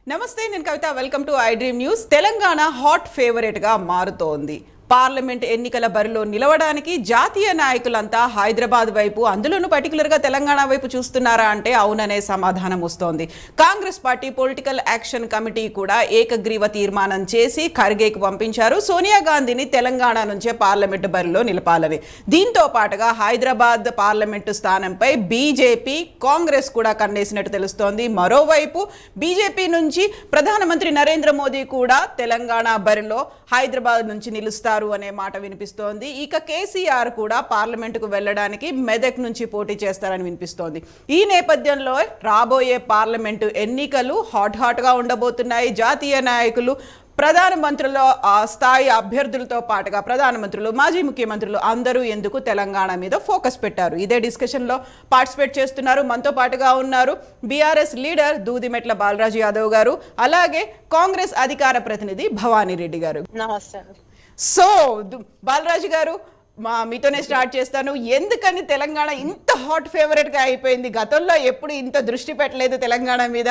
నమస్తే నేను Kavitha welcome to I dream news Telangana hot favourite గా మారుతోంది పార్లమెంట్ ఎన్నికల బరిలో నిలవడానికి జాతీయ నాయకులంతా హైదరాబాద్ వైపు అందులోనూ పర్టికులర్ గా తెలంగాణ వైపు చూస్తున్నారా అంటే అవుననే సమాధానం వస్తోంది Congress party political action committee కూడా ఏకగ్రీవ తీర్మానం చేసి ఖర్గేకి పంపించారు సోనియా గాంధీని తెలంగాణ నుంచే పార్లమెంటు బరిలో నిలపాలని దీంతో పాటుగా హైదరాబాద్ పార్లమెంటు స్థానంపై బీజేపీ కాంగ్రెస్ కూడా కన్నేసినట్టు తెలుస్తోంది మరోవైపు బీజేపీ నుంచి ప్రధానమంత్రి నరేంద్ర మోదీ కూడా తెలంగాణ బరిలో హైదరాబాద్ నుంచి నిలుస్తారు అనే మాట వినిపిస్తోంది ఇక కేసీఆర్ కూడా పార్లమెంటుకు వెళ్ళడానికి మెదక్ నుంచి పోటీ చేస్తారని వినిపిస్తోంది ఈ నేపథ్యంలో రాబోయే పార్లమెంటు ఎన్నికలు హాట్ హాట్గా ఉండబోతున్నాయి జాతీయ నాయకులు ప్రధానమంత్రుల ఆ స్థాయి అభ్యర్థులతో పాటుగా ప్రధానమంత్రులు మాజీ ముఖ్యమంత్రులు అందరూ ఎందుకు తెలంగాణ మీద ఫోకస్ పెట్టారు ఇదే డిస్కషన్లో పార్టిసిపేట్ చేస్తున్నారు మనతో పాటుగా ఉన్నారు బీఆర్ఎస్ లీడర్ దూదిమెట్ల బాలరాజు యాదవ్ గారు అలాగే కాంగ్రెస్ అధికార ప్రతినిధి భవానీ రెడ్డి గారు నమస్తే సో దు- బాలరాజు గారు మా మీతోనే స్టార్ట్ చేస్తాను ఎందుకని తెలంగాణ ఇంత హాట్ ఫేవరెట్ గా అయిపోయింది గతంలో ఎప్పుడు ఇంత దృష్టి పెట్టలేదు తెలంగాణ మీద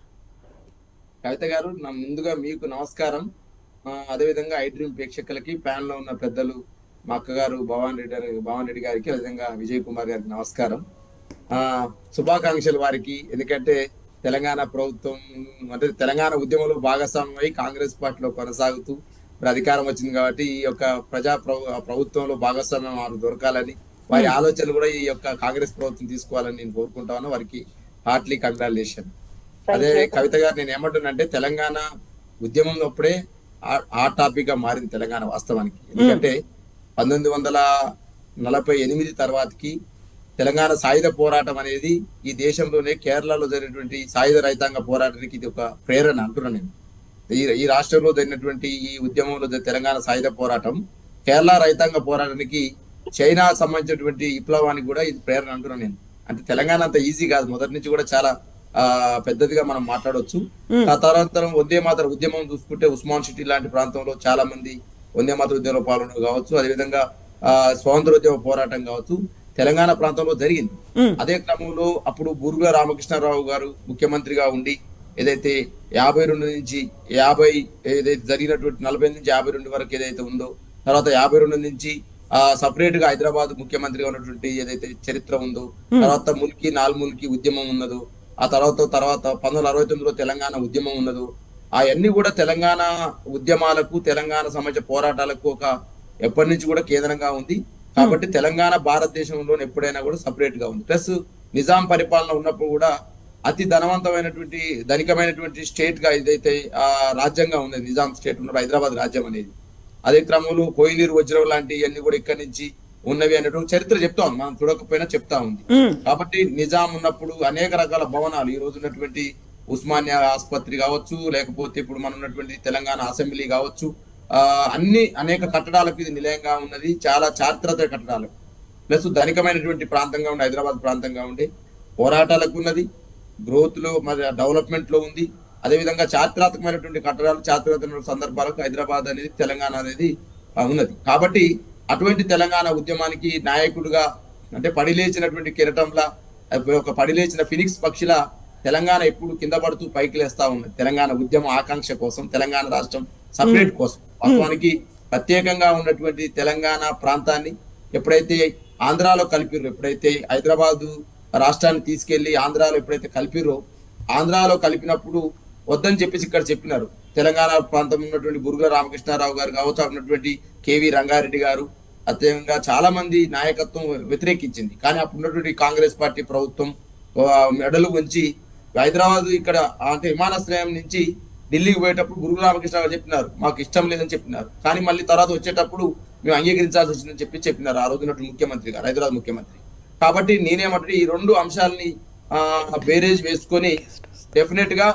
కవిత గారు నా ముందుగా మీకు నమస్కారం ఆ, అదేవిధంగా ఐ డ్రీమ్ ప్రేక్షకులకి ప్యాన్ లో ఉన్న పెద్దలు మా అక్కగారు భవాన్ రెడ్డి గారి- భవాన్ రెడ్డి గారికి అదేవిధంగా విజయ్ కుమార్ గారికి నమస్కారం ఆ శుభాకాంక్షలు వారికి ఎందుకంటే తెలంగాణ ప్రభుత్వం అంటే తెలంగాణ ఉద్యమంలో భాగస్వామ్యమై కాంగ్రెస్ పార్టీలో కొనసాగుతూ మరి అధికారం వచ్చింది కాబట్టి ఈ యొక్క ప్రజా ప్రభు- ప్రభుత్వంలో భాగస్వామ్యం వారు దొరకాలని వారి ఆలోచనలు కూడా ఈ యొక్క కాంగ్రెస్ ప్రభుత్వం తీసుకోవాలని నేను కోరుకుంటాను వారికి హార్ట్లీ కంగ్రాచులేషన్ అదే కవిత గారు నేను ఏమంటున్నానంటే తెలంగాణ ఉద్యమం అప్పుడే ఆ- ఆ టాపిక్ గా మారింది తెలంగాణ వాస్తవానికి ఎందుకంటే పంతొమ్మిది వందల నలభై ఎనిమిది తర్వాతకి తెలంగాణ సాయుధ పోరాటం అనేది ఈ దేశంలోనే కేరళలో జరిగినటువంటి సాయుధ రైతాంగ పోరాటానికి ఇది ఒక ప్రేరణ అంటున్నాను నేను ఈ ఈ రాష్ట్రంలో జరిగినటువంటి ఈ ఉద్యమంలో జరిగిన తెలంగాణ సాయుధ పోరాటం కేరళ రైతాంగ పోరాటానికి చైనా సంబంధించినటువంటి విప్లవానికి కూడా ఇది ప్రేరణ అంటున్నాను నేను అంటే తెలంగాణ అంత ఈజీ కాదు మొదటి నుంచి కూడా చాలా ఆ పెద్దదిగా మనం మాట్లాడవచ్చు ఆ తర్వాత వందే మాతర ఉద్యమం చూసుకుంటే ఉస్మాన్ సిటీ లాంటి ప్రాంతంలో చాలా మంది వందే మాతర ఉద్యమంలో పాల్గొనడం కావచ్చు అదేవిధంగా ఆ స్వాతంత్రోద్యమ పోరాటం కావచ్చు తెలంగాణ ప్రాంతంలో జరిగింది అదే క్రమంలో అప్పుడు బూరుగుల రామకృష్ణారావు గారు ముఖ్యమంత్రిగా ఉండి ఏదైతే యాభై రెండు నుంచి యాభై ఏదైతే జరిగినటువంటి నలభై నుంచి యాభై రెండు వరకు ఏదైతే ఉందో తర్వాత యాభై రెండు నుంచి ఆ సపరేట్ గా హైదరాబాద్ ముఖ్యమంత్రిగా ఉన్నటువంటి ఏదైతే చరిత్ర ఉందో తర్వాత ముల్కి నాల్ముల్కి ఉద్యమం ఉన్నదో ఆ తర్వాత తర్వాత పంతొమ్మిది వందల అరవై తొమ్మిదిలో తెలంగాణ ఉద్యమం ఉన్నదో అవన్నీ కూడా తెలంగాణ ఉద్యమాలకు తెలంగాణ సమాజ పోరాటాలకు ఒక ఎప్పటి నుంచి కూడా కేంద్రంగా ఉంది కాబట్టి తెలంగాణ భారతదేశంలో ఎప్పుడైనా కూడా సపరేట్ గా ఉంది ప్లస్ నిజాం పరిపాలన ఉన్నప్పుడు కూడా అతి ధనవంతమైనటువంటి ధనికమైనటువంటి స్టేట్ గా ఏదైతే ఆ రాజ్యంగా ఉంది నిజాం స్టేట్ ఉన్న హైదరాబాద్ రాజ్యం అనేది అదే క్రమంలో కోయినీరు వజ్రం లాంటి అన్ని కూడా ఇక్కడి నుంచి ఉన్నవి అనేటువంటి చరిత్ర చెప్తా ఉంది మనం చూడకపోయినా చెప్తా ఉంది కాబట్టి నిజాం ఉన్నప్పుడు అనేక రకాల భవనాలు ఈ రోజు ఉన్నటువంటి ఉస్మానియా ఆసుపత్రి కావచ్చు లేకపోతే ఇప్పుడు మనం ఉన్నటువంటి తెలంగాణ అసెంబ్లీ కావచ్చు ఆ అన్ని అనేక కట్టడాలకు ఇది నిలయంగా ఉన్నది చాలా చారిత్రక కట్టడాలు ప్లస్ ధనికమైనటువంటి ప్రాంతంగా ఉండి హైదరాబాద్ ప్రాంతంగా ఉండి పోరాటాలకు ఉన్నది గ్రోత్ లో మరి డెవలప్మెంట్ లో ఉంది అదేవిధంగా చారిత్రాత్మకమైనటువంటి కట్టడాలు చారిత్రక సందర్భాలకు హైదరాబాద్ అనేది తెలంగాణ అనేది ఆ, ఉన్నది కాబట్టి అటువంటి తెలంగాణ ఉద్యమానికి నాయకుడుగా అంటే పడిలేచినటువంటి కిరటంలా ఒక పడిలేచిన ఫినిక్స్ పక్షిలా తెలంగాణ ఎప్పుడు కింద పడుతూ పైకి లేస్తా ఉన్నది తెలంగాణ ఉద్యమ ఆకాంక్ష కోసం తెలంగాణ రాష్ట్రం సపరేట్ కోసం వాస్తవానికి ప్రత్యేకంగా ఉన్నటువంటి తెలంగాణ ప్రాంతాన్ని ఎప్పుడైతే ఆంధ్రాలో కలిపిర్రో ఎప్పుడైతే హైదరాబాదు రాష్ట్రాన్ని తీసుకెళ్లి ఆంధ్రాలో ఎప్పుడైతే కలిపిర్రో ఆంధ్రాలో కలిపినప్పుడు వద్దని చెప్పేసి ఇక్కడ చెప్పినారు తెలంగాణ ప్రాంతం ఉన్నటువంటి బురుగుల రామకృష్ణారావు గారు కావచ్చు అక్కడ ఉన్నటువంటి కేవీ రంగారెడ్డి గారు అదేవిధంగా చాలా మంది నాయకత్వం వ్యతిరేకించింది కానీ అప్పుడు ఉన్నటువంటి కాంగ్రెస్ పార్టీ ప్రభుత్వం ఆ, మెడలు ఉంచి హైదరాబాద్ ఇక్కడ అంటే విమానాశ్రయం నుంచి ఢిల్లీకి పోయేటప్పుడు గురుగు రామకృష్ణ గారు చెప్పినారు మాకు ఇష్టం లేదని చెప్పినారు కానీ మళ్ళీ తర్వాత వచ్చేటప్పుడు మేము అంగీకరించాల్సి వచ్చిందని చెప్పి చెప్పినారు ఆ రోజు ఉన్నటువంటి ముఖ్యమంత్రి గారు హైదరాబాద్ ముఖ్యమంత్రి కాబట్టి నేనేమంటే ఈ రెండు అంశాలని ఆ బేరేజ్ వేసుకొని డెఫినెట్ గా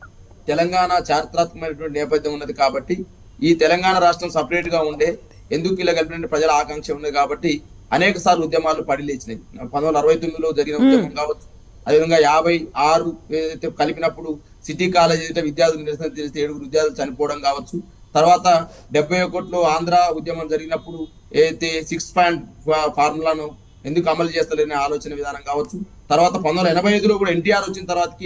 తెలంగాణ చారిత్రాత్మకమైనటువంటి నేపథ్యం ఉన్నది కాబట్టి ఈ తెలంగాణ రాష్ట్రం సపరేట్ గా ఉండే ఎందుకు ఇలా కలిపిన ప్రజల ఆకాంక్ష ఉన్నది కాబట్టి అనేక సార్లు ఉద్యమాలు పడిలేచినాయి పంతొమ్మిది వందల అరవై తొమ్మిదిలో జరిగిన ఉద్యమం కావచ్చు అదేవిధంగా యాభై ఆరు ఏదైతే కలిపినప్పుడు సిటీ కాలేజ్ ఏదైతే విద్యార్థులు నిరసన తెలిస్తే ఏడుగురు విద్యార్థులు చనిపోవడం కావచ్చు తర్వాత డెబ్బై ఒకటిలో ఆంధ్ర ఉద్యమం జరిగినప్పుడు ఏదైతే సిక్స్ పాయింట్ ఫార్ములాను ఎందుకు అమలు చేస్తలేని ఆలోచన విధానం కావచ్చు తర్వాత పంతొమ్మిది వందల ఎనభై ఐదులో కూడా ఎన్టీఆర్ వచ్చిన తర్వాతకి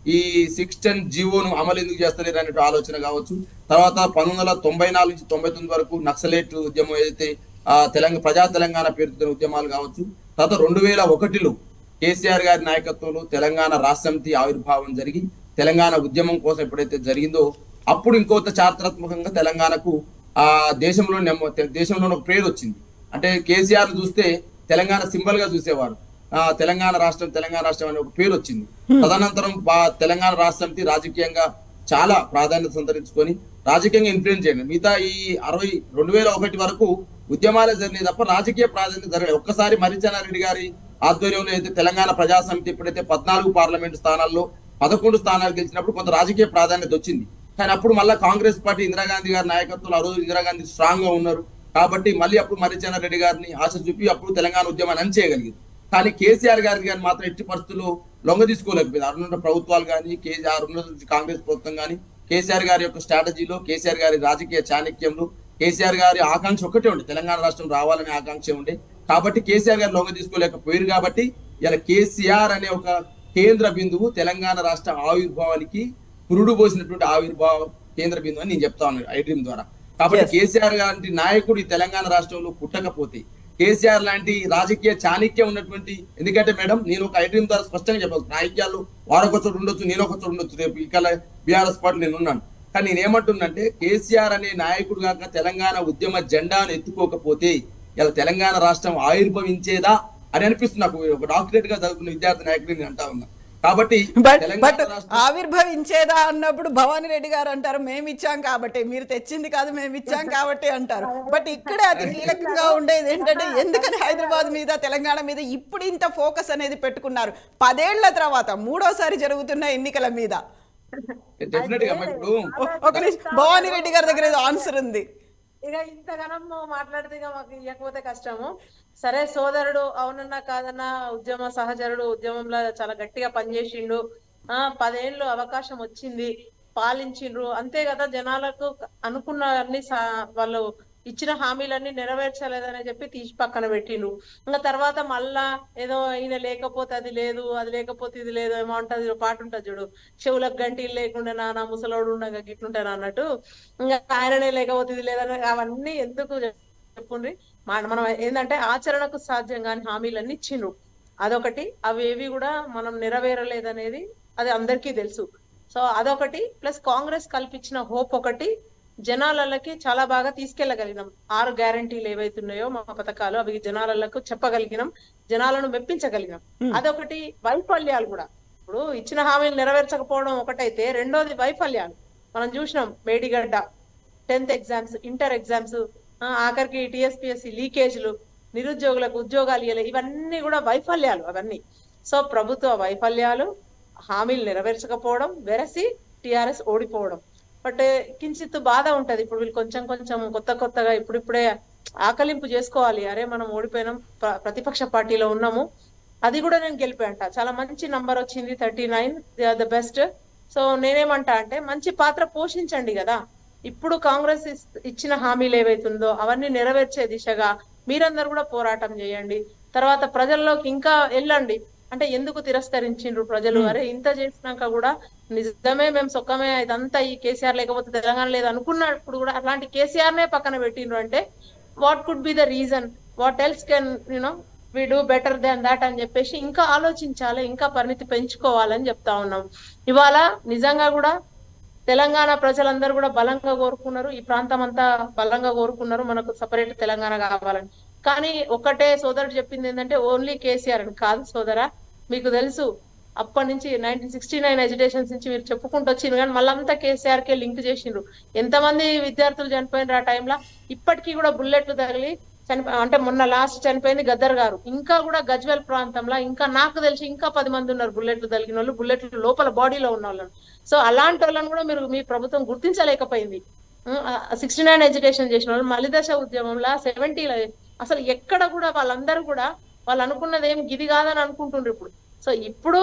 ఈ సిక్స్ టెన్ జీవోను అమలు ఎందుకు చేస్తలేరు అనే ఆలోచన కావచ్చు తర్వాత పంతొమ్మిది వందల తొంభై నాలుగు నుంచి తొంభై తొమ్మిది వరకు నక్సలేట్ ఉద్యమం ఏదైతే ఆ తెలంగాణ ప్రజా తెలంగాణ పేరుతో ఉద్యమాలు కావచ్చు తర్వాత రెండు వేల ఒకటిలో కేసీఆర్ గారి నాయకత్వంలో తెలంగాణ రాష్ట్ర సమితి ఆవిర్భావం జరిగి తెలంగాణ ఉద్యమం కోసం ఎప్పుడైతే జరిగిందో అప్పుడు ఇంకొంత చారిత్రాత్మకంగా తెలంగాణకు ఆ దేశంలో నెమ్మ- తె- దేశంలో ఒక పేరు వచ్చింది అంటే కేసీఆర్ చూస్తే తెలంగాణ సింబల్ గా చూసేవారు ఆ తెలంగాణ రాష్ట్రం తెలంగాణ రాష్ట్రం అనే ఒక పేరు వచ్చింది తదనంతరం బా- తెలంగాణ రాష్ట్ర సమితి రాజకీయంగా చాలా ప్రాధాన్యత సంతరించుకొని రాజకీయంగా ఇన్ఫ్లుయెన్స్ చేయండి మిగతా ఈ అరవై రెండు వేల ఒకటి వరకు ఉద్యమాలే జరిగినాయి తప్ప రాజకీయ ప్రాధాన్యత జరగలేదు ఒక్కసారి మరిచనారెడ్డి గారి ఆధ్వర్యంలో అయితే తెలంగాణ ప్రజా సమితి ఎప్పుడైతే పద్నాలుగు పార్లమెంటు స్థానాల్లో పదకొండు స్థానాలు గెలిచినప్పుడు కొంత రాజకీయ ప్రాధాన్యత వచ్చింది కానీ అప్పుడు మళ్ళీ కాంగ్రెస్ పార్టీ ఇందిరాగాంధీ గారి నాయకత్వంలో ఆ రోజు ఇందిరాగాంధీ స్ట్రాంగ్ గా ఉన్నారు కాబట్టి మళ్ళీ అప్పుడు మరిచన రెడ్డి గారిని ఆశ చూపి అప్పుడు తెలంగాణ ఉద్యమాన్ని అణచేయగలిగింది కానీ కేసీఆర్ గారి గారిని మాత్రం ఎట్టి పరిస్థితుల్లో లొంగ తీసుకోలేకపోయింది అరుణ ప్రభుత్వాలు కానీ కేసీఆర్ ఉన్న కాంగ్రెస్ ప్రభుత్వం కానీ కేసీఆర్ గారి యొక్క స్ట్రాటజీలో కేసీఆర్ గారి రాజకీయ చాణక్యంలో కేసీఆర్ గారి ఆకాంక్ష ఒక్కటే ఉండే తెలంగాణ రాష్ట్రం రావాలనే ఆకాంక్ష ఉండే కాబట్టి కేసీఆర్ గారు లొంగ తీసుకోలేకపోయారు కాబట్టి ఇలా కేసీఆర్ అనే ఒక కేంద్ర బిందువు తెలంగాణ రాష్ట్ర ఆవిర్భావానికి పురుడు పోసినటువంటి ఆవిర్భావం కేంద్ర బిందువు అని నేను చెప్తా ఉన్నాను ఐ డ్రీమ్ ద్వారా కాబట్టి Yes. కేసీఆర్ లాంటి నాయకుడు ఈ తెలంగాణ రాష్ట్రంలో పుట్టకపోతే కేసీఆర్ లాంటి రాజకీయ చాణక్యం ఉన్నటువంటి ఎందుకంటే మేడం నేను ఒక ఐడ్రీమ్ ద్వారా స్పష్టంగా చెప్పాలి రాజకీయాల్లో వారొక చోటు ఉండొచ్చు నేను ఒక చోటు ఉండొచ్చు రేపు ఇక్కడ బీఆర్ఎస్ పార్టీ నేను ఉన్నాను కానీ నేను ఏమంటున్నంటే కేసీఆర్ అనే నాయకుడు కాక తెలంగాణ ఉద్యమ జెండాను ఎత్తుకోకపోతే ఇలా తెలంగాణ రాష్ట్రం ఆవిర్భవించేదా అని అనిపిస్తుంది నాకు ఒక డాక్టరేట్ గా చదువుకున్న విద్యార్థి నాయకుడిని నేను అంటా ఉన్నా కాబట్టి బట్ బట్ తెలంగాణ రాష్ట్రం ఆవిర్భవించేదా అన్నప్పుడు భవానీ రెడ్డి గారు అంటారు మేము ఇచ్చాం కాబట్టి మీరు తెచ్చింది కాదు మేము ఇచ్చాం కాబట్టి అంటారు బట్ ఇక్కడే అతి కీలకంగా ఉండేది ఏంటంటే ఎందుకని హైదరాబాద్ మీద తెలంగాణ మీద ఇప్పుడు ఇంత ఫోకస్ అనేది పెట్టుకున్నారు పదేళ్ల తర్వాత మూడోసారి జరుగుతున్న ఎన్నికల మీద డెఫినెట్ గా అమ్మా ఇప్పుడు ఒ- ఒక నిమిషం భవానీ రెడ్డి గారి దగ్గర ఏదో ఆన్సర్ ఉంది ఇక ఇంతగానం మాట్లాడితే ఇక మాకు ఇవ్వకపోతే కష్టము సరే సోదరుడు అవునన్నా కాదన్నా ఉద్యమ సహచరుడు ఉద్యమంలో చాలా గట్టిగా పనిచేసిండు ఆ పదేళ్ళు అవకాశం వచ్చింది పాలించిండ్రు అంతే కదా జనాలకు అనుకున్న అన్ని సా- వాళ్ళు ఇచ్చిన హామీలన్నీ నెరవేర్చలేదని చెప్పి తీసి పక్కన పెట్టిండ్రు ఇంకా తర్వాత మళ్ళా ఏదో ఈయన లేకపోతే అది లేదు అది లేకపోతే ఇది లేదు ఏమో ఉంటది ఒక పాట ఉంటది చూడు చెవులకు గంటీలు లేకుండా నా నా ముసలోడు ఉండగా గిట్లుంటాను అన్నట్టు ఇంకా ఆయననే లేకపోతే ఇది లేదని అవన్నీ ఎందుకు చెప్పుండ్రి మన- మనం ఏంటంటే ఆచరణకు సాధ్యం కాని హామీలన్నీ ఇచ్చిండ్రు అదొకటి అవి ఏవి కూడా మనం నెరవేరలేదనేది అది అందరికీ తెలుసు సో అదొకటి ప్లస్ కాంగ్రెస్ కల్పించిన హోప్ ఒకటి జనాలకి చాలా బాగా తీసుకెళ్లగలిగినాం ఆరు గ్యారంటీలు ఏవైతున్నాయో మా పథకాలు అవి జనాలకు చెప్పగలిగినాం జనాలను మెప్పించగలిగినాం అదొకటి వైఫల్యాలు కూడా ఇప్పుడు ఇచ్చిన హామీలు నెరవేర్చకపోవడం ఒకటైతే రెండోది వైఫల్యాలు మనం చూసినాం Medigadda tenth exams inter exams ఆఖరికి టిఎస్పిఎస్సి లీకేజ్లు నిరుద్యోగులకు ఉద్యోగాలు ఇవ్వలే ఇవన్నీ కూడా వైఫల్యాలు అవన్నీ సో ప్రభుత్వ వైఫల్యాలు హామీలు నెరవేర్చకపోవడం వెరసి టిఆర్ఎస్ ఓడిపోవడం బట్ కించిత్ బాధ ఉంటది ఇప్పుడు వీళ్ళు కొంచెం కొంచెం కొత్త కొత్తగా ఇప్పుడిప్పుడే ఆకలింపు చేసుకోవాలి అరే మనం ఓడిపోయినాం ప్ర- ప్రతిపక్ష పార్టీలో ఉన్నాము అది కూడా నేను గెలిపాయంట చాలా మంచి నంబర్ వచ్చింది thirty nine the best so నేనేమంటా అంటే మంచి పాత్ర పోషించండి కదా ఇప్పుడు కాంగ్రెస్ ఇస్- ఇచ్చిన హామీలు ఏవైతుందో అవన్నీ నెరవేర్చే దిశగా మీరందరూ కూడా పోరాటం చేయండి తర్వాత ప్రజల్లోకి ఇంకా వెళ్ళండి అంటే ఎందుకు తిరస్కరించిండ్రు ప్రజలు అరే ఇంత చేసినాక కూడా నిజమే మేము సొక్కమే ఇదంతా ఈ కేసీఆర్ లేకపోతే తెలంగాణ లేదు అనుకున్నప్పుడు కూడా అట్లాంటి కేసీఆర్ నే పక్కన పెట్టిండ్రు అంటే what could be the reason what else can you know we do better than that అని చెప్పేసి ఇంకా ఆలోచించాలి ఇంకా పరిణితి పెంచుకోవాలని చెప్తా ఉన్నాం ఇవాళ నిజంగా కూడా తెలంగాణ ప్రజలందరూ కూడా బలంగా కోరుకున్నారు ఈ ప్రాంతం అంతా బలంగా కోరుకున్నారు మనకు సపరేట్ తెలంగాణ కావాలని కానీ ఒకటే సోదరుడు చెప్పింది ఏంటంటే ఓన్లీ కేసీఆర్ అని కాదు సోదరా మీకు తెలుసు అప్పటి నుంచి నైన్టీన్ సిక్స్టీ నైన్ ఎడ్యుకేషన్స్ నుంచి మీరు చెప్పుకుంటూ వచ్చిండ్రు కానీ మళ్ళంతా కేసీఆర్ కే లింక్ చేసిండ్రు ఎంతమంది విద్యార్థులు చనిపోయినారు ఆ టైంలో ఇప్పటికీ కూడా బుల్లెట్లు తగిలి చనిపో అంటే మొన్న లాస్ట్ చనిపోయింది గద్దర్ గారు ఇంకా కూడా గజ్వెల్ ప్రాంతంలో ఇంకా నాకు తెలిసి ఇంకా పది మంది ఉన్నారు బుల్లెట్లు తగిలిన వాళ్ళు బుల్లెట్లు లోపల బాడీలో ఉన్న వాళ్ళని సో అలాంటి వాళ్ళని కూడా మీరు మీ ప్రభుత్వం గుర్తించలేకపోయింది సిక్స్టీ నైన్ ఎడ్యుకేషన్ చేసిన వాళ్ళు మలిదశ ఉద్యమంలో సెవెంటీలో అసలు ఎక్కడ కూడా వాళ్ళందరూ కూడా వాళ్ళు అనుకున్నది ఏం గిది కాదని అనుకుంటుండ్రు ఇప్పుడు సో ఇప్పుడు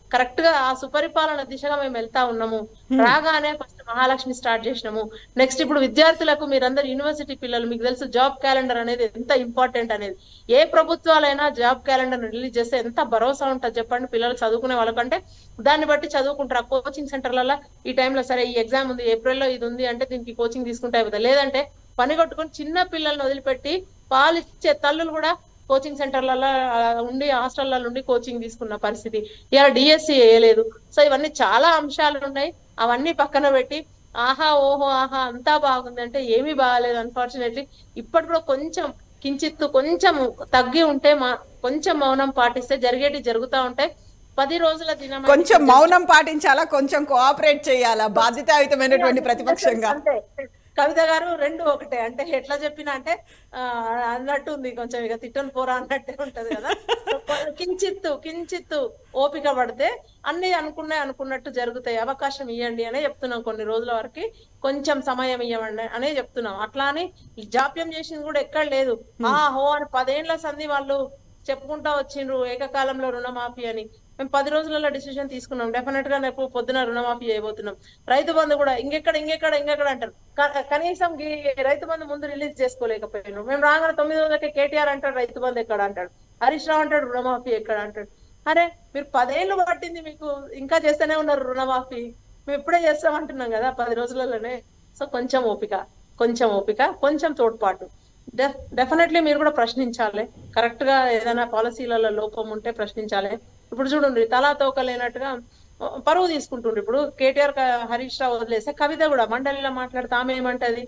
కరెక్ట్ గా ఆ సుపరిపాలన దిశగా మేము వెళ్తా ఉన్నాము రాగానే ఫస్ట్ మహాలక్ష్మి స్టార్ట్ చేసినాము నెక్స్ట్ ఇప్పుడు విద్యార్థులకు మీరందరూ యూనివర్సిటీ పిల్లలు మీకు తెలుసు జాబ్ క్యాలెండర్ అనేది ఎంత ఇంపార్టెంట్ అనేది ఏ ప్రభుత్వాలైనా జాబ్ క్యాలెండర్ రిలీజ్ చేస్తే ఎంత భరోసా ఉంటుంది చెప్పండి పిల్లలు చదువుకునే వాళ్ళకంటే దాన్ని బట్టి చదువుకుంటారు కోచింగ్ సెంటర్లలో ఈ టైంలో సరే ఈ ఎగ్జామ్ ఉంది ఏప్రిల్లో ఇది ఉంది అంటే దీనికి కోచింగ్ తీసుకుంటే అయిపోతుంది లేదంటే పని కొట్టుకొని చిన్న పిల్లల్ని వదిలిపెట్టి పాలిచ్చే తల్లులు కూడా కోచింగ్ సెంటర్లలో ఆ, ఉండి హాస్టళ్లలో ఉండి కోచింగ్ తీసుకున్న పరిస్థితి ఇలా డిఎస్సి వేయలేదు సో ఇవన్నీ చాలా అంశాలు ఉన్నాయి అవన్నీ పక్కన పెట్టి ఆహా ఓహో ఆహా అంతా బాగుంది అంటే ఏమీ బాగాలేదు అన్ఫార్చునేట్లీ ఇప్పటి కూడా కొంచెం కించిత్తు కొంచెం తగ్గి ఉంటే మా కొంచెం మౌనం పాటిస్తే జరిగేటి జరుగుతా ఉంటాయి పది రోజుల దినం కొంచెం మౌనం పాటించాలా కొంచెం కోఆపరేట్ చేయాలా బాధ్యతాయుతమైనటువంటి ప్రతిపక్షంగా అంతే కవిత గారు రెండు ఒకటే అంటే ఎట్లా చెప్పినా అంటే ఆ, అన్నట్టు ఉంది కొంచెం ఇక తిట్టను పోరా అన్నట్టే ఉంటది కదా కించిత్తు కించిత్తు ఓపిక పడితే అన్ని అనుకున్నాయి అనుకున్నట్టు జరుగుతాయి అవకాశం ఇవ్వండి అనే చెప్తున్నాం కొన్ని రోజుల వరకు కొంచెం సమయం ఇవ్వండి అనే చెప్తున్నాం అట్లా అని జాప్యం చేసింది కూడా ఎక్కడ లేదు ఆ హో అని పదేండ్ల సంధి వాళ్ళు చెప్పుకుంటా వచ్చిండ్రు ఏకకాలంలో రుణమాఫీ అని మేము పది రోజులలో డిసిషన్ తీసుకున్నాం డెఫినెట్ గా రేపు పొద్దున రుణమాఫీ చేయబోతున్నాం రైతు బంధు కూడా ఇంకెక్కడ ఇంకెక్కడ ఇంకెక్కడ అంటారు క- కనీసం ఈ రైతు బంధు ముందు రిలీజ్ చేసుకోలేకపోయినాం మేము రాగానే తొమ్మిది రోజులకి కేటీఆర్ అంటాడు రైతు బంధు ఎక్కడ అంటాడు హరీష్ రావు అంటాడు రుణమాఫీ ఎక్కడ అంటాడు అరే మీరు పదేళ్ళు పట్టింది మీకు ఇంకా చేస్తూనే ఉన్నారు రుణమాఫీ మేము ఇప్పుడే చేస్తామంటున్నాం కదా పది రోజులలోనే సో కొంచెం ఓపిక కొంచెం ఓపిక కొంచెం తోడ్పాటు డెఫినెట్లీ మీరు కూడా ప్రశ్నించాలి కరెక్ట్ గా ఏదైనా పాలసీలలో లోపం ఉంటే ప్రశ్నించాలి ఇప్పుడు చూడండి తలా తోక లేనట్టుగా పరువు తీసుకుంటుండ్రు ఇప్పుడు కేటీఆర్ క- హరీష్ రావు వదిలేస్తే కవిత కూడా మండలిలో మాట్లాడితే ఆమె ఏమంటది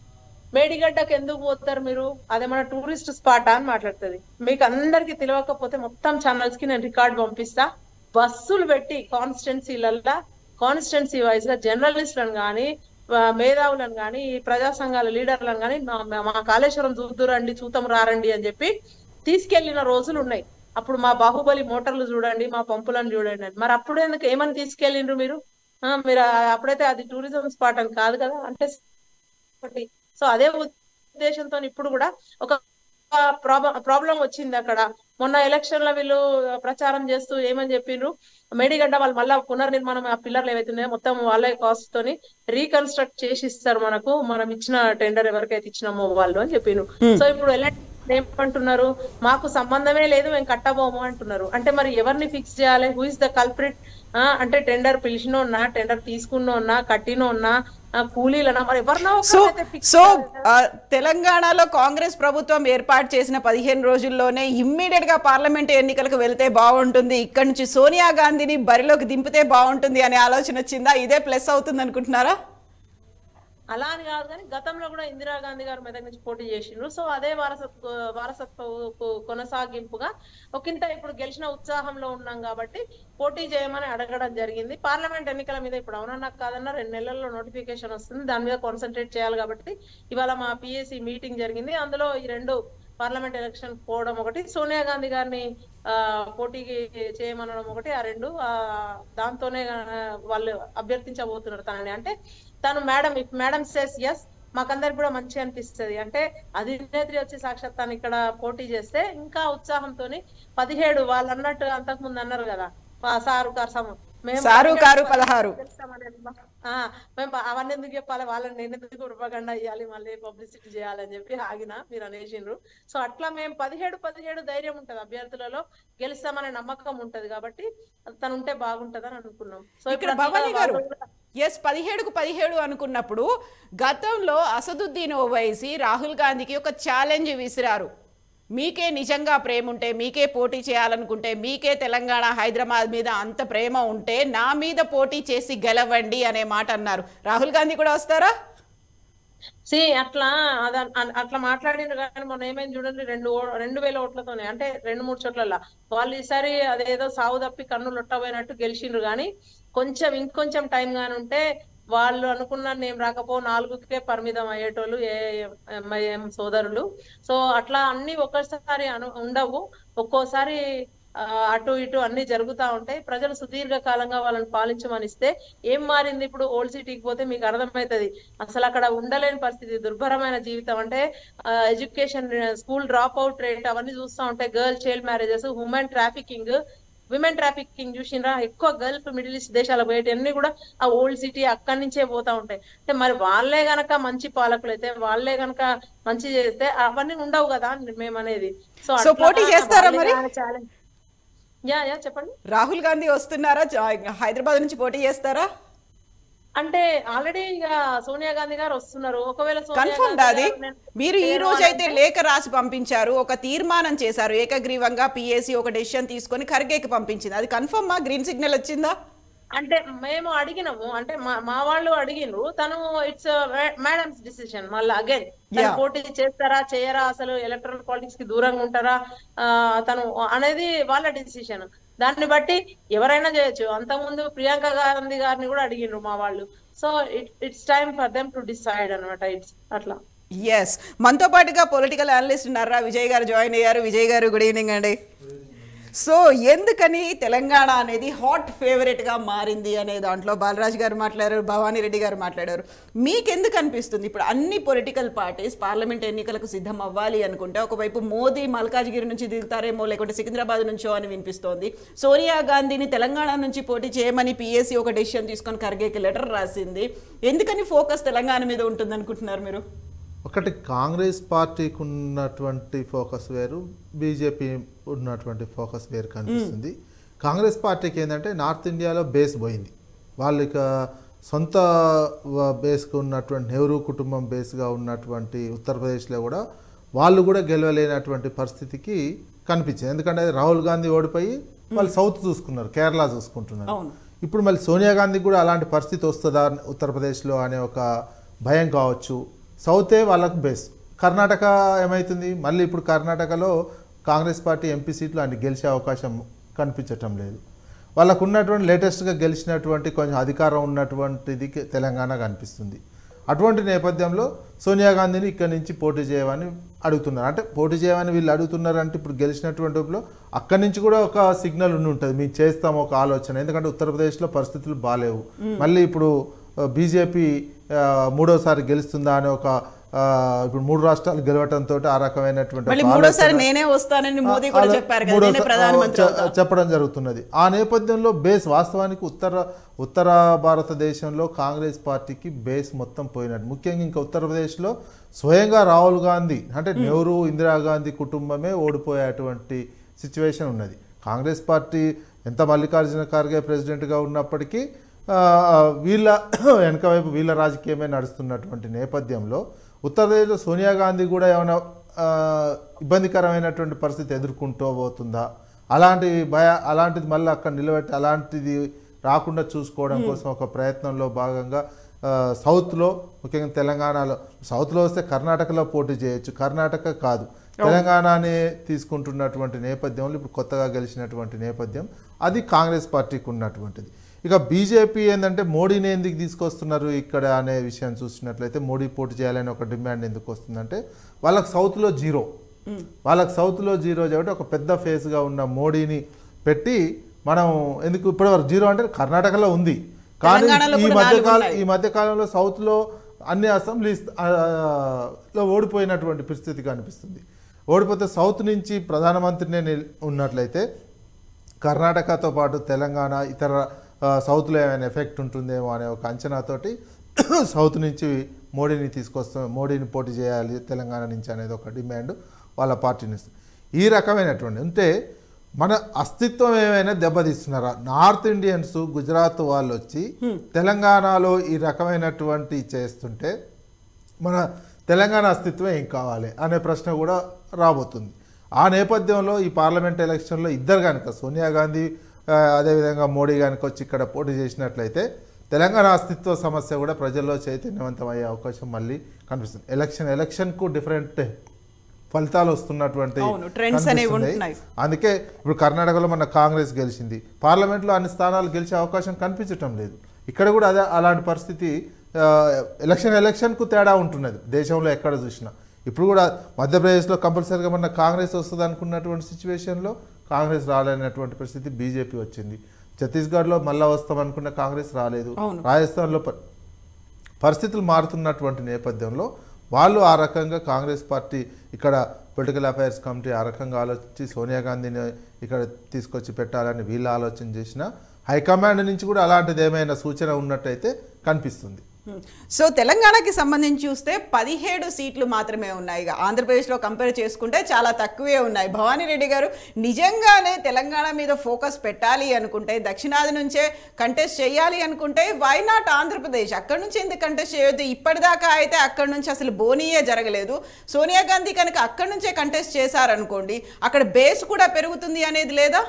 మేడిగడ్డకు ఎందుకు పోతారు మీరు అదేమన్నా టూరిస్ట్ స్పాట్ అని మాట్లాడుతుంది మీకు అందరికి తెలియకపోతే మొత్తం ఛానల్స్ కి నేను రికార్డ్ పంపిస్తా బస్సులు పెట్టి కాన్స్టిట్యున్సీలల్లో కాన్స్టిట్యున్సీ వైజ్ గా జర్నలిస్టులను కానీ మేధావులను కానీ ప్రజా సంఘాల లీడర్లను కానీ మా కాళేశ్వరం చూద్దురండి చూతం రారండి అని చెప్పి తీసుకెళ్లిన రోజులు ఉన్నాయి అప్పుడు మా బాహుబలి మోటార్లు చూడండి మా పంపులను చూడండి అని. మరి అప్పుడు ఎందుకు ఏమని తీసుకెళ్ళిండ్రు మీరు ఆ, మీరు ఆ- అప్పుడైతే అది టూరిజం స్పాట్ అని కాదు కదా అంటే ఒకటి సో అదే ఉద్దేశంతో ఇప్పుడు కూడా ఒక ప్రాబ్లం వచ్చింది అక్కడ మొన్న ఎలక్షన్ లో వీళ్ళు ప్రచారం చేస్తూ ఏమని చెప్పిండ్రు మేడిగడ్డ వాళ్ళు మళ్ళా పునర్నిర్మాణం ఆ పిల్లర్లు ఏవైతే ఉన్నాయో మొత్తం వాళ్ళే కాస్ట్ తోని రీకన్స్ట్రక్ట్ చేసి ఇస్తారు మనకు మనం ఇచ్చిన టెండర్ ఎవరికైతే ఇచ్చినామో వాళ్ళు అని చెప్పిండ్రు సో ఇప్పుడు ఎలాంటి ఏమంటున్నారు మాకు సంబంధమే లేదు మేము కట్టబోము అంటున్నారు అంటే మరి ఎవరిని ఫిక్స్ చేయాలి హూ ఇస్ ద కల్ప్రిట్ అంటే టెండర్ పిలిచినోన్నా టెండర్ తీసుకున్నోన్నా కట్టినోన్నా ఆ, కూలీలనా మరి ఎవరినో సో ఒకరినైతే fix సో చేయాలి కదా. ఆ, తెలంగాణలో కాంగ్రెస్ ప్రభుత్వం ఏర్పాటు చేసిన పదిహేను రోజుల్లోనే ఇమ్మీడియట్ గా పార్లమెంట్ ఎన్నికలకు వెళ్తే బాగుంటుంది ఇక్కడ నుంచి సోనియా గాంధీని బరిలోకి దింపితే బాగుంటుంది అనే ఆలోచన వచ్చిందా ఇదే ప్లస్ అవుతుంది అనుకుంటున్నారా అలా అని కాదు కానీ గతంలో కూడా ఇందిరాగాంధీ గారు మెదక్ నుంచి పోటీ చేసిండ్రు సో అదే వారసత్వ వారసత్వ కొనసాగింపుగా ఒకంత ఇప్పుడు గెలిచిన ఉత్సాహంలో ఉన్నాం కాబట్టి పోటీ చేయమని అడగడం జరిగింది పార్లమెంట్ ఎన్నికల మీద ఇప్పుడు అవునన్నా కాదన్నా రెండు నెలల్లో నోటిఫికేషన్ వస్తుంది దాని మీద కాన్సన్ట్రేట్ చేయాలి కాబట్టి ఇవాళ మా పిఎస్సి మీటింగ్ జరిగింది అందులో ఈ రెండు పార్లమెంట్ ఎలక్షన్ పోవడం ఒకటి సోనియా గాంధీ గారిని ఆ పోటీకి చేయమనడం ఒకటి ఆ రెండు ఆ దాంతోనే ఆ, వాళ్ళు అభ్యర్థించబోతున్నారు తనని అంటే తను madam if madam says yes మాకందరికి కూడా మంచి అనిపిస్తది అంటే అధినేత్రి వచ్చి సాక్షాత్ తను ఇక్కడ పోటీ చేస్తే ఇంకా ఉత్సాహంతో పదిహేడు వాళ్ళు అన్నట్టు అంతకు ముందు అన్నారు కదా ఆ సారు కారు సమ మేము సారు కారు పదిహేడు పదహారు. గెలుస్తామని అమ్మా. ఆ, మేము ప- అవన్నీ ఎందుకు చెప్పాలి వాళ్ళని నేను ఎందుకు ప్రొపగండా ఇవ్వాలి మళ్ళీ పబ్లిసిటీ చేయాలని చెప్పి ఆగిన మీరు అనేసిండ్రు సో అట్లా మేము పదిహేడు పదిహేడు ధైర్యం ఉంటది అభ్యర్థులలో గెలుస్తామనే నమ్మకం ఉంటది కాబట్టి తను ఉంటే బాగుంటదని అనుకున్నాం సో ఇక్కడ ఇప్పుడు భవానీ అట్లా గారు వాళ్ళు కూడా- ఎస్ పదిహేడుకు పదిహేడు అనుకున్నప్పుడు గతంలో అసదుద్దీన్ ఓవైసీ రాహుల్ గాంధీకి ఒక ఛాలెంజ్ విసిరారు మీకే నిజంగా ప్రేమ ఉంటే మీకే పోటీ చేయాలనుకుంటే మీకే తెలంగాణ హైదరాబాద్ మీద అంత ప్రేమ ఉంటే నా మీద పోటీ చేసి గెలవండి అనే మాట అన్నారు రాహుల్ గాంధీ కూడా వస్తారా సి అట్లా అద- అ- అట్లా మాట్లాడిండ్రు కానీ మొన్న ఏమైంది చూడండి రెండు ఓ- రెండు వేల ఓట్లతోనే అంటే రెండు మూడు చోట్ల వాళ్ళు ఈసారి అదేదో సాగు తప్పి కన్ను లొట్టబోయినట్టు గెలిచిండ్రు కానీ కొంచెం ఇంకొంచెం టైం గాని ఉంటే వాళ్ళు అనుకున్న నేను రాకపో నాలుగుకే పరిమితం అయ్యేటోళ్ళు ఏ ఎంఐఎం సోదరులు సో అట్లా అన్ని ఒక్కసారి అను ఉండవు ఒక్కోసారి ఆ, అటు ఇటు అన్ని జరుగుతా ఉంటాయి ప్రజలు సుదీర్ఘ కాలంగా వాళ్ళని పాలించమనిస్తే ఏం మారింది ఇప్పుడు ఓల్డ్ సిటీకి పోతే మీకు అర్థమవుతుంది అసలు అక్కడ ఉండలేని పరిస్థితి దుర్భరమైన జీవితం అంటే education school drop out rate అవన్నీ చూస్తూ ఉంటాయి girl child marriages women trafficking women trafficking చూసినరా ఎక్కువ గల్ఫ్ మిడిల్ ఈస్ట్ దేశాలకు పోయేటి అన్ని కూడా ఆ ఓల్డ్ సిటీ అక్కడి నుంచే పోతా ఉంటాయి అంటే మరి వాళ్ళే గనక మంచి పాలకులు అయితే వాళ్ళే గనక మంచి చేస్తే అవన్నీ ఉండవు కదా అని మేము అనేది సో So, పోటీ చేస్తారా మరి? యా యా చెప్పండి రాహుల్ గాంధీ వస్తున్నారా జా- హైదరాబాద్ నుంచి పోటీ చేస్తారా అంటే ఆల్రెడీ ఇక సోనియా గాంధీ గారు వస్తున్నారు ఒకవేళ సోనియా కన్ఫర్మ్ గాంధీ అది గారు నేను మీరు ఈ లేరు రోజు అని అయితే అంటే- లేఖ రాసి పంపించారు ఒక తీర్మానం చేశారు ఏకగ్రీవంగా పిఏసి ఒక డెసిషన్ తీసుకొని ఖర్గేకి పంపించింది అది కన్ఫర్మ్ మా గ్రీన్ సిగ్నల్ వచ్చిందా అంటే మేము అడిగినాము అంటే మా మా వాళ్ళు అడిగినరు తను ఇట్స్ మేడమ్స్ డిసిషన్ మళ్ళీ అగైన్ Yeah. పోటీ చేస్తారా చేయరా అసలు ఎలక్ట్రల్ పాలిటిక్స్ కి దూరంగా ఉంటారా ఆ, తను అనేది వాళ్ళ డిసిషన్ దాన్ని బట్టి ఎవరైనా చేయొచ్చు అంతకుముందు ప్రియాంక గాంధీ గారిని కూడా అడిగినరు మా వాళ్ళు so it's time for them to decide అనమాట ఇట్స్ అట్లా ఎస్ మనతో పాటుగా పొలిటికల్ అనలిస్ట్ ఉన్నారా విజయ్ గారు జాయిన్ అయ్యారు విజయ్ గారు గుడ్ ఈవినింగ్ అండి సో ఎందుకని తెలంగాణ అనేది హాట్ ఫేవరెట్గా మారింది అనే దాంట్లో బాలరాజ్ గారు మాట్లాడారు భవానీ రెడ్డి గారు మాట్లాడారు మీకెందుకు అనిపిస్తుంది ఇప్పుడు అన్ని పొలిటికల్ పార్టీస్ పార్లమెంట్ ఎన్నికలకు సిద్ధం అవ్వాలి అనుకుంటే ఒకవైపు మోదీ మల్కాజ్గిరి నుంచి దిగుతారేమో లేకుంటే సికింద్రాబాద్ నుంచో అని వినిపిస్తోంది సోనియా గాంధీని తెలంగాణ నుంచి పోటీ చేయమని పిఎస్సి ఒక డెసిషన్ తీసుకొని ఖర్గేకి లెటర్ రాసింది ఎందుకని ఫోకస్ తెలంగాణ మీద ఉంటుంది అనుకుంటున్నారు మీరు ఒకటి కాంగ్రెస్ పార్టీకి ఉన్నటువంటి ఫోకస్ వేరు బీజేపీ ఉన్నటువంటి ఫోకస్ వేరు కనిపిస్తుంది కాంగ్రెస్ పార్టీకి ఏంటంటే నార్త్ ఇండియాలో బేస్ పోయింది వాళ్ళు ఇక సొంత వ- బేస్కు ఉన్నటువంటి నెహ్రూ కుటుంబం బేస్గా ఉన్నటువంటి ఉత్తరప్రదేశ్లో కూడా వాళ్ళు కూడా గెలవలేనటువంటి పరిస్థితికి కనిపించింది ఎందుకంటే రాహుల్ గాంధీ ఓడిపోయి వాళ్ళు సౌత్ చూసుకున్నారు కేరళ చూసుకుంటున్నారు అవును. ఇప్పుడు మళ్ళీ సోనియా గాంధీ కూడా అలాంటి పరిస్థితి వస్తుందా ఉత్తరప్రదేశ్లో అనే ఒక భయం కావచ్చు సౌతే వాళ్ళకు బేస్ కర్ణాటక ఏమవుతుంది మళ్ళీ ఇప్పుడు కర్ణాటకలో కాంగ్రెస్ పార్టీ ఎంపీ సీట్లు అన్ని గెలిచే అవకాశం కనిపించటం లేదు వాళ్ళకు ఉన్నటువంటి లేటెస్ట్గా గెలిచినటువంటి కొంచెం అధికారం ఉన్నటువంటిది కే- తెలంగాణ కనిపిస్తుంది అటువంటి నేపథ్యంలో సోనియా గాంధీని ఇక్కడి నుంచి పోటీ చేయమని అడుగుతున్నారు అంటే పోటీ చేయమని వీళ్ళు అడుగుతున్నారు అంటే ఇప్పుడు గెలిచినటువంటి వాటిలో అక్కడి నుంచి కూడా ఒక సిగ్నల్ ఉండి ఉంటుంది మేము చేస్తాం ఒక ఆలోచన ఎందుకంటే ఉత్తరప్రదేశ్లో పరిస్థితులు బాగాలేవు మళ్ళీ ఇప్పుడు బీజేపీ మూడోసారి గెలుస్తుందా అనే ఒక ఆ, ఇప్పుడు మూడు రాష్ట్రాలు గెలవటంతో ఆ రకమైనటువంటి మళ్ళీ ఒక మూడోసారి ఆలోచన- నేనే వస్తానని మోదీ కూడా అలా చెప్పారు కదా మూడో నేనే స- ప్రధానమంత్రి చె- అవుతా. చెప్పడం జరుగుతున్నది ఆ నేపథ్యంలో బేస్ వాస్తవానికి ఉత్తర ఉత్తర భారతదేశంలో కాంగ్రెస్ పార్టీకి బేస్ మొత్తం పోయినట్టు ముఖ్యంగా ఇంకా ఉత్తరప్రదేశ్లో స్వయంగా రాహుల్ గాంధీ అంటే నెహ్రూ ఇందిరాగాంధీ కుటుంబమే ఓడిపోయేటువంటి సిచ్యువేషన్ ఉన్నది కాంగ్రెస్ పార్టీ ఎంత మల్లికార్జున ఖార్గే ప్రెసిడెంట్గా ఉన్నప్పటికీ ఆ, వీళ్ళ వెనక వైపు వీళ్ళ రాజకీయమే నడుస్తున్నటువంటి నేపథ్యంలో ఉత్తరప్రదేశ్లో సోనియా గాంధీ కూడా ఏమైనా ఆ, ఇబ్బందికరమైనటువంటి పరిస్థితి ఎదుర్కొంటూ పోతుందా అలాంటి భయ అలాంటిది మళ్ళీ అక్కడ నిలబెట్టి అలాంటిది రాకుండా చూసుకోవడం కోసం ఒక ప్రయత్నంలో భాగంగా ఆ, సౌత్లో ముఖ్యంగా తెలంగాణలో సౌత్లో వస్తే కర్ణాటకలో పోటీ చేయొచ్చు కర్ణాటక కాదు తెలంగాణనే తీసుకుంటున్నటువంటి నేపథ్యంలో ఇప్పుడు కొత్తగా గెలిచినటువంటి నేపథ్యం అది కాంగ్రెస్ పార్టీకి ఉన్నటువంటిది ఇక బీజేపీ ఏంటంటే మోడీని ఎందుకు తీసుకొస్తున్నారు ఇక్కడ అనే విషయం చూసినట్లయితే మోడీ పోటీ చేయాలని ఒక డిమాండ్ ఎందుకు వస్తుందంటే వాళ్ళకి సౌత్లో జీరో వాళ్ళకి సౌత్లో జీరో కాబట్టి ఒక పెద్ద ఫేస్గా ఉన్న మోడీని పెట్టి మనం ఎందుకు ఇప్పటివరకు జీరో అంటే కర్ణాటకలో ఉంది కానీ తెలంగాణలో ఈ కూడా మధ్య నాలుగు కాలం ఉన్నాయి. ఈ మధ్య కాలంలో సౌత్లో అన్ని అసెంబ్లీస్ ఆ, లో ఓడిపోయినటువంటి పరిస్థితి కనిపిస్తుంది ఓడిపోతే సౌత్ నుంచి ప్రధానమంత్రినే నిల్- ఉన్నట్లయితే కర్ణాటకతో పాటు తెలంగాణ ఇతర ఆ, సౌత్లో ఏమైనా ఎఫెక్ట్ ఉంటుందేమో అనే ఒక అంచనాతోటి సౌత్ నుంచి మోడీని తీసుకొస్తాం మోడీని పోటీ చేయాలి తెలంగాణ నుంచి అనేది ఒక డిమాండ్ వాళ్ళ పార్టీ నుంచి ఈ రకమైనటువంటి అంటే మన అస్తిత్వం ఏమైనా దెబ్బతీస్తున్నారా నార్త్ ఇండియన్స్ గుజరాత్ వాళ్ళు వచ్చి తెలంగాణలో ఈ రకమైనటువంటి చేస్తుంటే మన తెలంగాణ అస్తిత్వం ఏం కావాలి అనే ప్రశ్న కూడా రాబోతుంది ఆ నేపథ్యంలో ఈ పార్లమెంట్ ఎలక్షన్లో ఇద్దరు కనుక సోనియా గాంధీ ఆ, అదేవిధంగా మోడీ కనుక వచ్చి ఇక్కడ పోటీ చేసినట్లయితే తెలంగాణ అస్తిత్వ సమస్య కూడా ప్రజల్లో చైతన్యవంతమయ్యే అవకాశం మళ్ళీ కనిపిస్తుంది ఎలక్షన్ ఎలక్షన్కు డిఫరెంట్ ఫలితాలు వస్తున్నటువంటి అవును, trends అనేవి కనిపిస్తున్నాయి. ఉంటున్నాయి. అందుకే ఇప్పుడు కర్ణాటకలో మన కాంగ్రెస్ గెలిచింది పార్లమెంట్లో అన్ని స్థానాలు గెలిచే అవకాశం కనిపించటం లేదు ఇక్కడ కూడా అదే అలాంటి పరిస్థితి ఆ, ఎలక్షన్ ఎలక్షన్కు తేడా ఉంటున్నది దేశంలో ఎక్కడ చూసినా ఇప్పుడు కూడా మధ్యప్రదేశ్లో కంపల్సరీగా మన కాంగ్రెస్ వస్తుంది అనుకున్నటువంటి సిచ్యువేషన్లో కాంగ్రెస్ రాలేనటువంటి పరిస్థితి బీజేపీ వచ్చింది ఛత్తీస్గఢ్లో మళ్ళా వస్తాం అనుకున్న కాంగ్రెస్ రాలేదు అవును. రాజస్థాన్లో ప- పరిస్థితులు మారుతున్నటువంటి నేపథ్యంలో వాళ్ళు ఆ రకంగా కాంగ్రెస్ పార్టీ ఇక్కడ పొలిటికల్ అఫైర్స్ కమిటీ ఆ రకంగా ఆలోచించి సోనియా గాంధీని ఇక్కడ తీసుకొచ్చి పెట్టాలని వీళ్ళు ఆలోచన చేసిన హైకమాండ్ నుంచి కూడా అలాంటిది ఏమైనా సూచన ఉన్నట్టయితే కనిపిస్తుంది సో తెలంగాణకి సంబంధించి చూస్తే పదిహేడు సీట్లు మాత్రమే ఉన్నాయి ఇక ఆంధ్రప్రదేశ్లో కంపేర్ చేసుకుంటే చాలా తక్కువే ఉన్నాయి భవానీ రెడ్డి గారు నిజంగానే తెలంగాణ మీద ఫోకస్ పెట్టాలి అనుకుంటే దక్షిణాది నుంచే కంటెస్ట్ చేయాలి అనుకుంటే వై నాట్ ఆంధ్రప్రదేశ్ అక్కడి నుంచి ఎందుకు కంటెస్ట్ చేయొద్దు ఇప్పటిదాకా అయితే అక్కడి నుంచి అసలు బోనీయే జరగలేదు సోనియా గాంధీ కనుక అక్కడి నుంచే కంటెస్ట్ చేశారనుకోండి అక్కడ బేస్ కూడా పెరుగుతుంది అనేది లేదా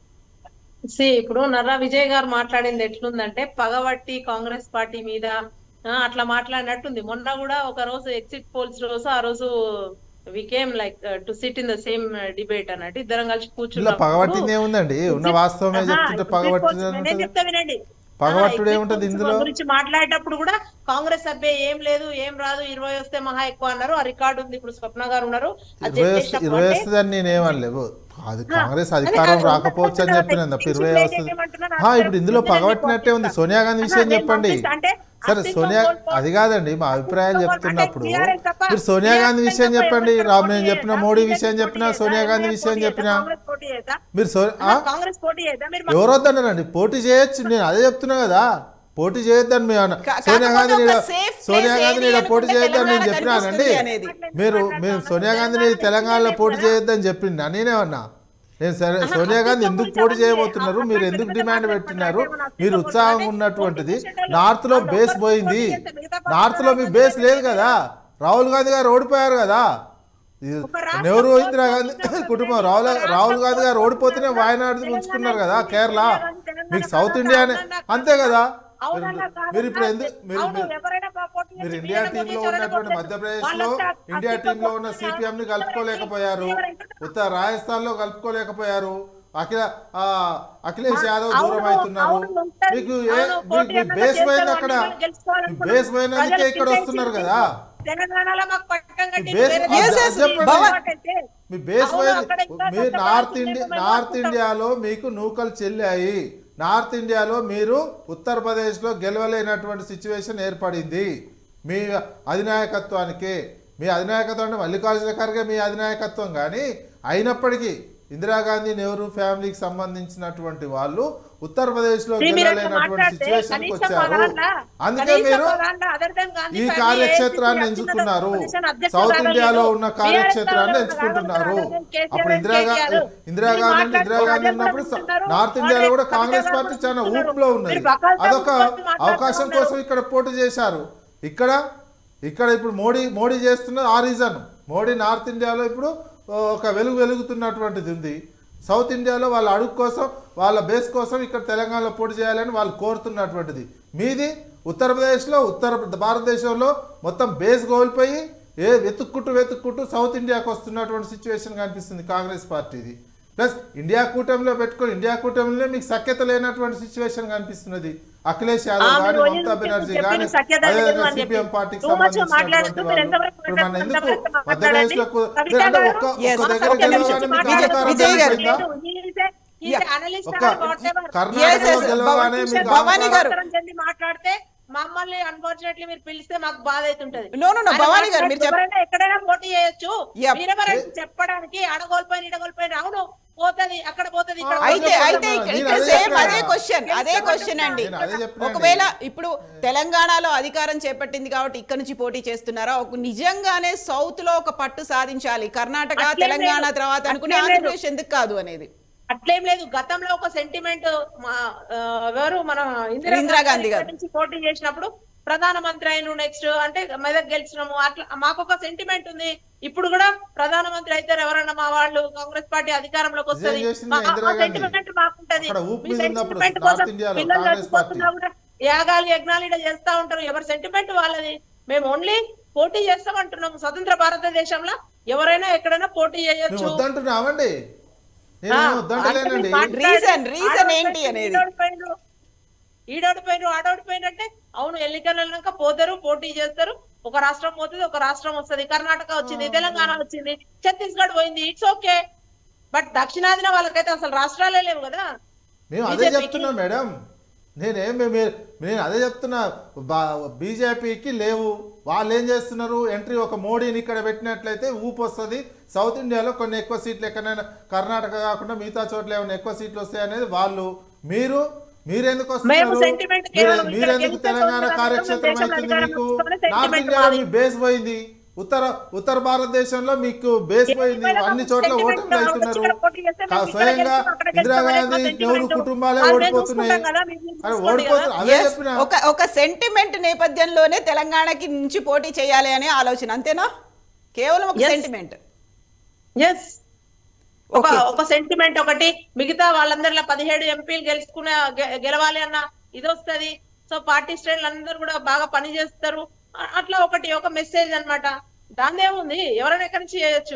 సి ఇప్పుడు నర్రా విజయ్ గారు మాట్లాడింది ఎట్లుందంటే పగబట్టి కాంగ్రెస్ పార్టీ మీద ఆ, అట్లా మాట్లాడినట్టుంది మొన్న కూడా ఒక రోజు ఎగ్జిట్ పోల్స్ రోజు ఆ రోజు we came like to sit in the same debate అన్నట్టు ఇద్దరం కలిసి ఇలా కూర్చున్నప్పుడు పగబట్టింది ఏముందండి ఉన్న వాస్తవమే ఆహా, చెప్తుంటే exit పగబట్టింది polls నేనే చెప్తా వినండి పగబట్టుడు ఆ, exit ఏముంటది polls ఇందులో? గురించి మాట్లాడేటప్పుడు కూడా కాంగ్రెస్ సభ్య ఏం లేదు ఏం రాదు ఇరవై వస్తే మహా ఎక్కువ అన్నారు ఆ రికార్డు ఉంది ఇప్పుడు స్వప్న గారు ఉన్నారు అది ఇరవై వస్తే చేసినప్పుడు ఇరవై అంటే- వస్తుంది అని నేనేమనలేవు అది ఆ, కాంగ్రెస్ అదే అధికారం కాదు, రాకపోవచ్చు అని ఉన్నది చెప్పిన తప్ప ఇరవై ఉన్నది వస్తుంది ఏమంటున్నా ఆ, నాకు ఇప్పుడు ఇందులో తెలియదు, పగబట్టినట్టే ఉంది పంపిస్తా. సోనియా గాంధీ విషయం నేను చెప్పండి పంపిస్తా. అంటే సరే అస్తిత్వం సోనియా కోల్పో- అది కాదండి మా అభిప్రాయాలు అస్తిత్వం చెప్తున్నప్పుడు అంటే TRS తప్ప మీరు సోనియా గాంధీ TRS విషయం తప్ప చెప్పండి ఎవరు రామ్ పోటీ నేను చెప్పిన చేయదా? మోడీ BJP విషయం పోటీ చెప్పినా చేయదా? సోనియా గాంధీ MIM విషయం పోటీ చెప్పినా చేయదా? కాంగ్రెస్ పోటీ చేయదా? మీరు సో ఆ? కాంగ్రెస్ పోటీ చేయదా? మీరు ఎవరు వద్దన్నారండి పోటీ చేయొచ్చు నేను అదే చెప్తున్నా కదా పోటీ చేయొద్దని మీ అన్న కా- సోనియా గాంధీ కాకపోతే నీడ ఒక safe place సోనియా గాంధీ ఏది నీడ పోటీ అనుకుంటే చేయొద్దని నేను తెలంగాణ చెప్పినానండి కనిపిస్తుంది అనేది. మీరు మీరు సోనియా గాంధీని తెలంగాణలో పోటీ చేయొద్దని చెప్పింది నేనేమన్నా నేను సరే సోనియా గాంధీ ఎందుకు పోటీ చేయబోతున్నారు మీరు ఎందుకు డిమాండ్ పెట్టినారు మీరు ఉత్సాహంగా ఉన్నటువంటిది నార్త్ లో బేస్ పోయింది నార్త్ లో మీ బేస్ లేదు కదా రాహుల్ గాంధీ గారు ఓడిపోయారు కదా ఇది నెహ్రూ ఇందిరాగాంధీ కుటుంబం రాహుల్ రాహుల్ గాంధీ గారు ఓడిపోతేనే వాయనాడు ఉంచుకున్నారు కదా కేరళ మీకు సౌత్ ఇండియానే అంతే కదా మీరు- మీరు ఇప్పుడు ఎందుకు మీరు మీరు- మీరు ఇండియా టీమ్ లో ఉన్నటువంటి మధ్యప్రదేశ్ లో ఇండియా టీమ్ లో ఉన్న సిపిఎం ని కలుపుకోలేకపోయారు ఉత్తర రాజస్థాన్ లో కలుపుకోలేకపోయారు అఖిల ఆ, అఖిలేష్ యాదవ్ దూరం అవుతున్నారు మీకు ఏ మీకు మీ బేస్ పోయింది అక్కడ మీ బేస్ పోయినందుకే ఇక్కడ వస్తున్నారు కదా తెలంగాణలో మాకు పట్టం కట్టి బేస్ వేరే Yes, దేశాలకు yes, చెప్పండి. భవన్. అంటే మీ బేస్ అవును, పోయింది అక్కడ ఇంకా మీ కొంత నార్త్ భాగం ఇండియా మేము నార్త్ అనుకుంటాం. ఇండియాలో మీకు నూకలు చెల్లాయి నార్త్ ఇండియాలో మీరు ఉత్తరప్రదేశ్లో గెలవలేనటువంటి సిచ్యువేషన్ ఏర్పడింది మీ అధినాయకత్వానికి మీ అధినాయకత్వం అంటే మల్లికార్జున ఖర్గే మీ అధినాయకత్వం కానీ అయినప్పటికీ ఇందిరాగాంధీ నెహ్రూ ఫ్యామిలీకి సంబంధించినటువంటి వాళ్ళు ఉత్తరప్రదేశ్లో మీరు అట్లా గెలవలేనటువంటి మాట్లాడితే సిచ్యువేషన్కి కనీసం వచ్చారు పదాల, అందుకే కనీసం మీరు పదాల other than గాంధీ ఈ family కార్యక్షేత్రాన్ని AICC ఎంచుకున్నారు అధ్యక్షుడు అధ్యక్షుడు సౌత్ రాగలేదు. ఇండియాలో ఉన్న కార్యక్షేత్రాన్ని BRS ఎంచుకుంటున్నారు రాగలేదు. కేసీఆర్ అప్పుడు ఇందిరాగా కేటీఆర్. ఇందిరాగాంధీ మీరు ఇందిరాగాంధీ మాట్లాడుతూ ఉన్నప్పుడు స- అదే నార్త్ కూడా ఇండియాలో కూడా కవిత కాంగ్రెస్ గారు పార్టీ చాలా మాట్లాడుతున్నారు. ఊపులో ఉన్నది మీరు బకాయిలతో అదొక మాట్లాడుతున్నారు. అవకాశం కోసం ఇక్కడ పోటీ చేశారు ఇక్కడ ఇక్కడ ఇప్పుడు మోడీ మోడీ చేస్తున్నది ఆ రీజన్ మోడీ నార్త్ ఇండియాలో ఇప్పుడు ఒక వెలుగు వెలుగుతున్నటువంటిది ఉంది సౌత్ ఇండియాలో వాళ్ళ అడుగు కోసం వాళ్ళ బేస్ కోసం ఇక్కడ తెలంగాణలో పోటీ చేయాలని వాళ్ళు కోరుతున్నటువంటిది మీది ఉత్తరప్రదేశ్లో ఉత్తర భారతదేశంలో మొత్తం బేస్ కోల్పోయి ఏ వెతుక్కుంటూ వెతుక్కుంటూ సౌత్ ఇండియాకు వస్తున్నటువంటి సిచ్యువేషన్ కనిపిస్తుంది కాంగ్రెస్ పార్టీది ప్లస్ ఇండియా కూటమిలో పెట్టుకొని ఇండియా కూటమిలో మీకు సఖ్యత లేనటువంటి సిచ్యువేషన్ కనిపిస్తున్నది అఖిలేష్ యాదవ్ ఆ, కానీ మీరు మమతా ఎందుకు బెనర్జీ చెప్పిన కానీ సఖ్యత లేదు అదేవిధంగా అని చెప్పి. సిపిఎం పార్టీకి Too much సంబంధించినటువంటి మాట్లాడుతూ మీరు వాళ్ళు ఎంతవరకు ఇప్పుడు మన ఎందుకు మాట్లాడండి? మధ్యప్రదేశ్లో కు- కవిత మీరు అంటే గారు, ఒక్క Yes, ఒక్క దగ్గర ఒక్క నిమిషం. గెలవగానే మీకు విజయ్- అహంకారం విజయ్ గారు. పెరిగిపోయిందా? Yeah. ఒక్క Yes, కర్ణాటకలో yes. గెలవగానే భవ- మీకు భవానీ అహంకారం గారు. చెంది మాట్లాడితే మమ్మల్ని అన్ఫార్చునేట్లీ మీరు పిలిస్తే మాకు బాధ అవుతుంటది No, no, no, ఆయన భవానీ గారు, మీరు చెప్- ఎవరైనా ఎక్కడైనా పోటీ చేయొచ్చు Yep. మీరెవరైనా చెప్పడానికి అడగోల్పోయిన ఇడగోల్పోయిన అవును పోతది అక్కడ పోతది ఇక్కడ ఆ, అయితే పోతది. అయితే నేను ఇక్కడ అదే ఇక్కడ సేమ్ చెప్పినా. అదే క్వశ్చన్ అదే క్వశ్చన్ అండి నేను అదే చెప్పినా అండి. ఒకవేళ ఇప్పుడు తెలంగాణలో అధికారం చేపట్టింది కాబట్టి ఇక్కడ నుంచి పోటీ చేస్తున్నారా ఒక నిజంగానే సౌత్ లో ఒక పట్టు సాధించాలి కర్ణాటక అట్లేం తెలంగాణ లేదు. తర్వాత అనుకుని అట్లేం లేదు. ఆంధ్రప్రదేశ్ ఎందుకు కాదు అనేది అట్లేం లేదు గతంలో ఒక సెంటిమెంట్ ఎవరు మన ఇందిరాగాంధీ గారు. నుంచి పోటీ చేసినప్పుడు ప్రధానమంత్రి అయిన నెక్స్ట్ అంటే మెదక్ గెలిచినాము అట్లా మాకు ఒక సెంటిమెంట్ ఉంది ఇప్పుడు కూడా ప్రధానమంత్రి అయితే ఎవరన్నా మా వాళ్ళు కాంగ్రెస్ పార్టీ అధికారంలోకి వస్తుంది నిజం చేసింది మా- ఆ ఇందిరాగాంధీ. సెంటిమెంట్ మాకుంటది అక్కడ ఊపు మీ మీద ఉన్నప్పుడు సెంటిమెంట్ నార్త్ కోసం ఇండియాలో పిల్లలు కాంగ్రెస్ చచ్చిపోతున్నా కూడా యాగాలు యజ్ఞాలు ఈడ చేస్తా ఉంటారు ఎవరి సెంటిమెంట్ వాళ్ళది మేము ఓన్లీ పోటీ చేస్తామంటున్నాము స్వతంత్ర భారతదేశంలో ఎవరైనా ఎక్కడైనా పోటీ మేము చేయొచ్చు వద్దంటున్నామండి నేను ఆ, వద్దంటలేనండి అంటే మీరు మాట్లాడి- Reason- reason ఆడోడిపోయిండ్రు, ఏంటి అనేది? ఈడోడిపోయిండ్రు, ఈడోడిపోయిండ్రు ఆడోడిపోయిండ్రు అంటే అవును ఎన్నికలు వెళ్ళినాక పోతారు పోటీ చేస్తారు ఒక రాష్ట్రం పోతుంది ఒక రాష్ట్రం వస్తది కర్ణాటక వచ్చింది తెలంగాణ వచ్చింది ఛత్తీస్గఢ్ పోయింది ఇట్స్ ఓకే బట్ దక్షిణాదిన వాళ్ళకైతే అసలు రాష్ట్రాలే లేవు కదా మేము అదే BJP కి- చెప్తున్నాం మేడం నేనేం మే- మే- నేను అదే చెప్తున్నా బీజేపీకి లేవు వాళ్ళు ఏం చేస్తున్నారు ఎంట్రీ ఒక మోడీని ఇక్కడ పెట్టినట్లయితే ఊపు వస్తుంది సౌత్ ఇండియాలో కొన్ని ఎక్కువ సీట్లు ఎక్కడైనా కర్ణాటక కాకుండా మిగతా చోట్ల ఏమైనా ఎక్కువ సీట్లు వస్తాయి అనేది వాళ్ళు మీరు మీరెందుకు మేము వస్తున్నారు sentiment మీరు- కేవలం ఇక్కడ మీరెందుకు గెలిస్తే తెలంగాణ సోదరులు కార్యక్షేత్రం దేశంలో అవుతుంది అధికారం మీకు తీసుకునే నార్త్ sentiment ఇండియాలో మాది. మీ బేస్ పోయింది ఉత్తర ఉత్తర భారతదేశంలో మీకు బేస్ పోయింది ఏమైనా అన్ని చోట్ల sentiment ఓటర్లు అవుతున్నారు ఇక్కడ పోటీ చేస్తే మేము కా- ఇక్కడ స్వయంగా గెలుస్తాం, అక్కడ ఇందిరాగాంధీ గెలుస్తాం, ఎక్కువ నెహ్రూ sentiment. కుటుంబాలే అది మేము ఓడిపోతున్నాయి చూసుకుంటాం కదా, మీరు అరే చూసుకోండి ఓడిపోతున్నారు కదా. అదే Yes, చెప్పిన ఒక ఒక సెంటిమెంట్ నేపథ్యంలోనే తెలంగాణకి నుంచి పోటీ చేయాలి అనే ఆలోచన అంతేనా కేవలం ఒక Yes. సెంటిమెంట్ ఎస్ ఒక Okay. ఒక సెంటిమెంట్ ఒకటి మిగతా వాళ్ళందరిలో పదిహేడు ఎంపీలు గెలుచుకునే గె- గెలవాలి అన్న ఇది వస్తది సో పార్టీ శ్రేణులు అందరూ కూడా బాగా పని చేస్తారు అ- అట్లా ఒకటి ఒక మెసేజ్ అన్నమాట దాని ఏముంది ఎవరైనా ఎక్కడి నుంచి చేయొచ్చు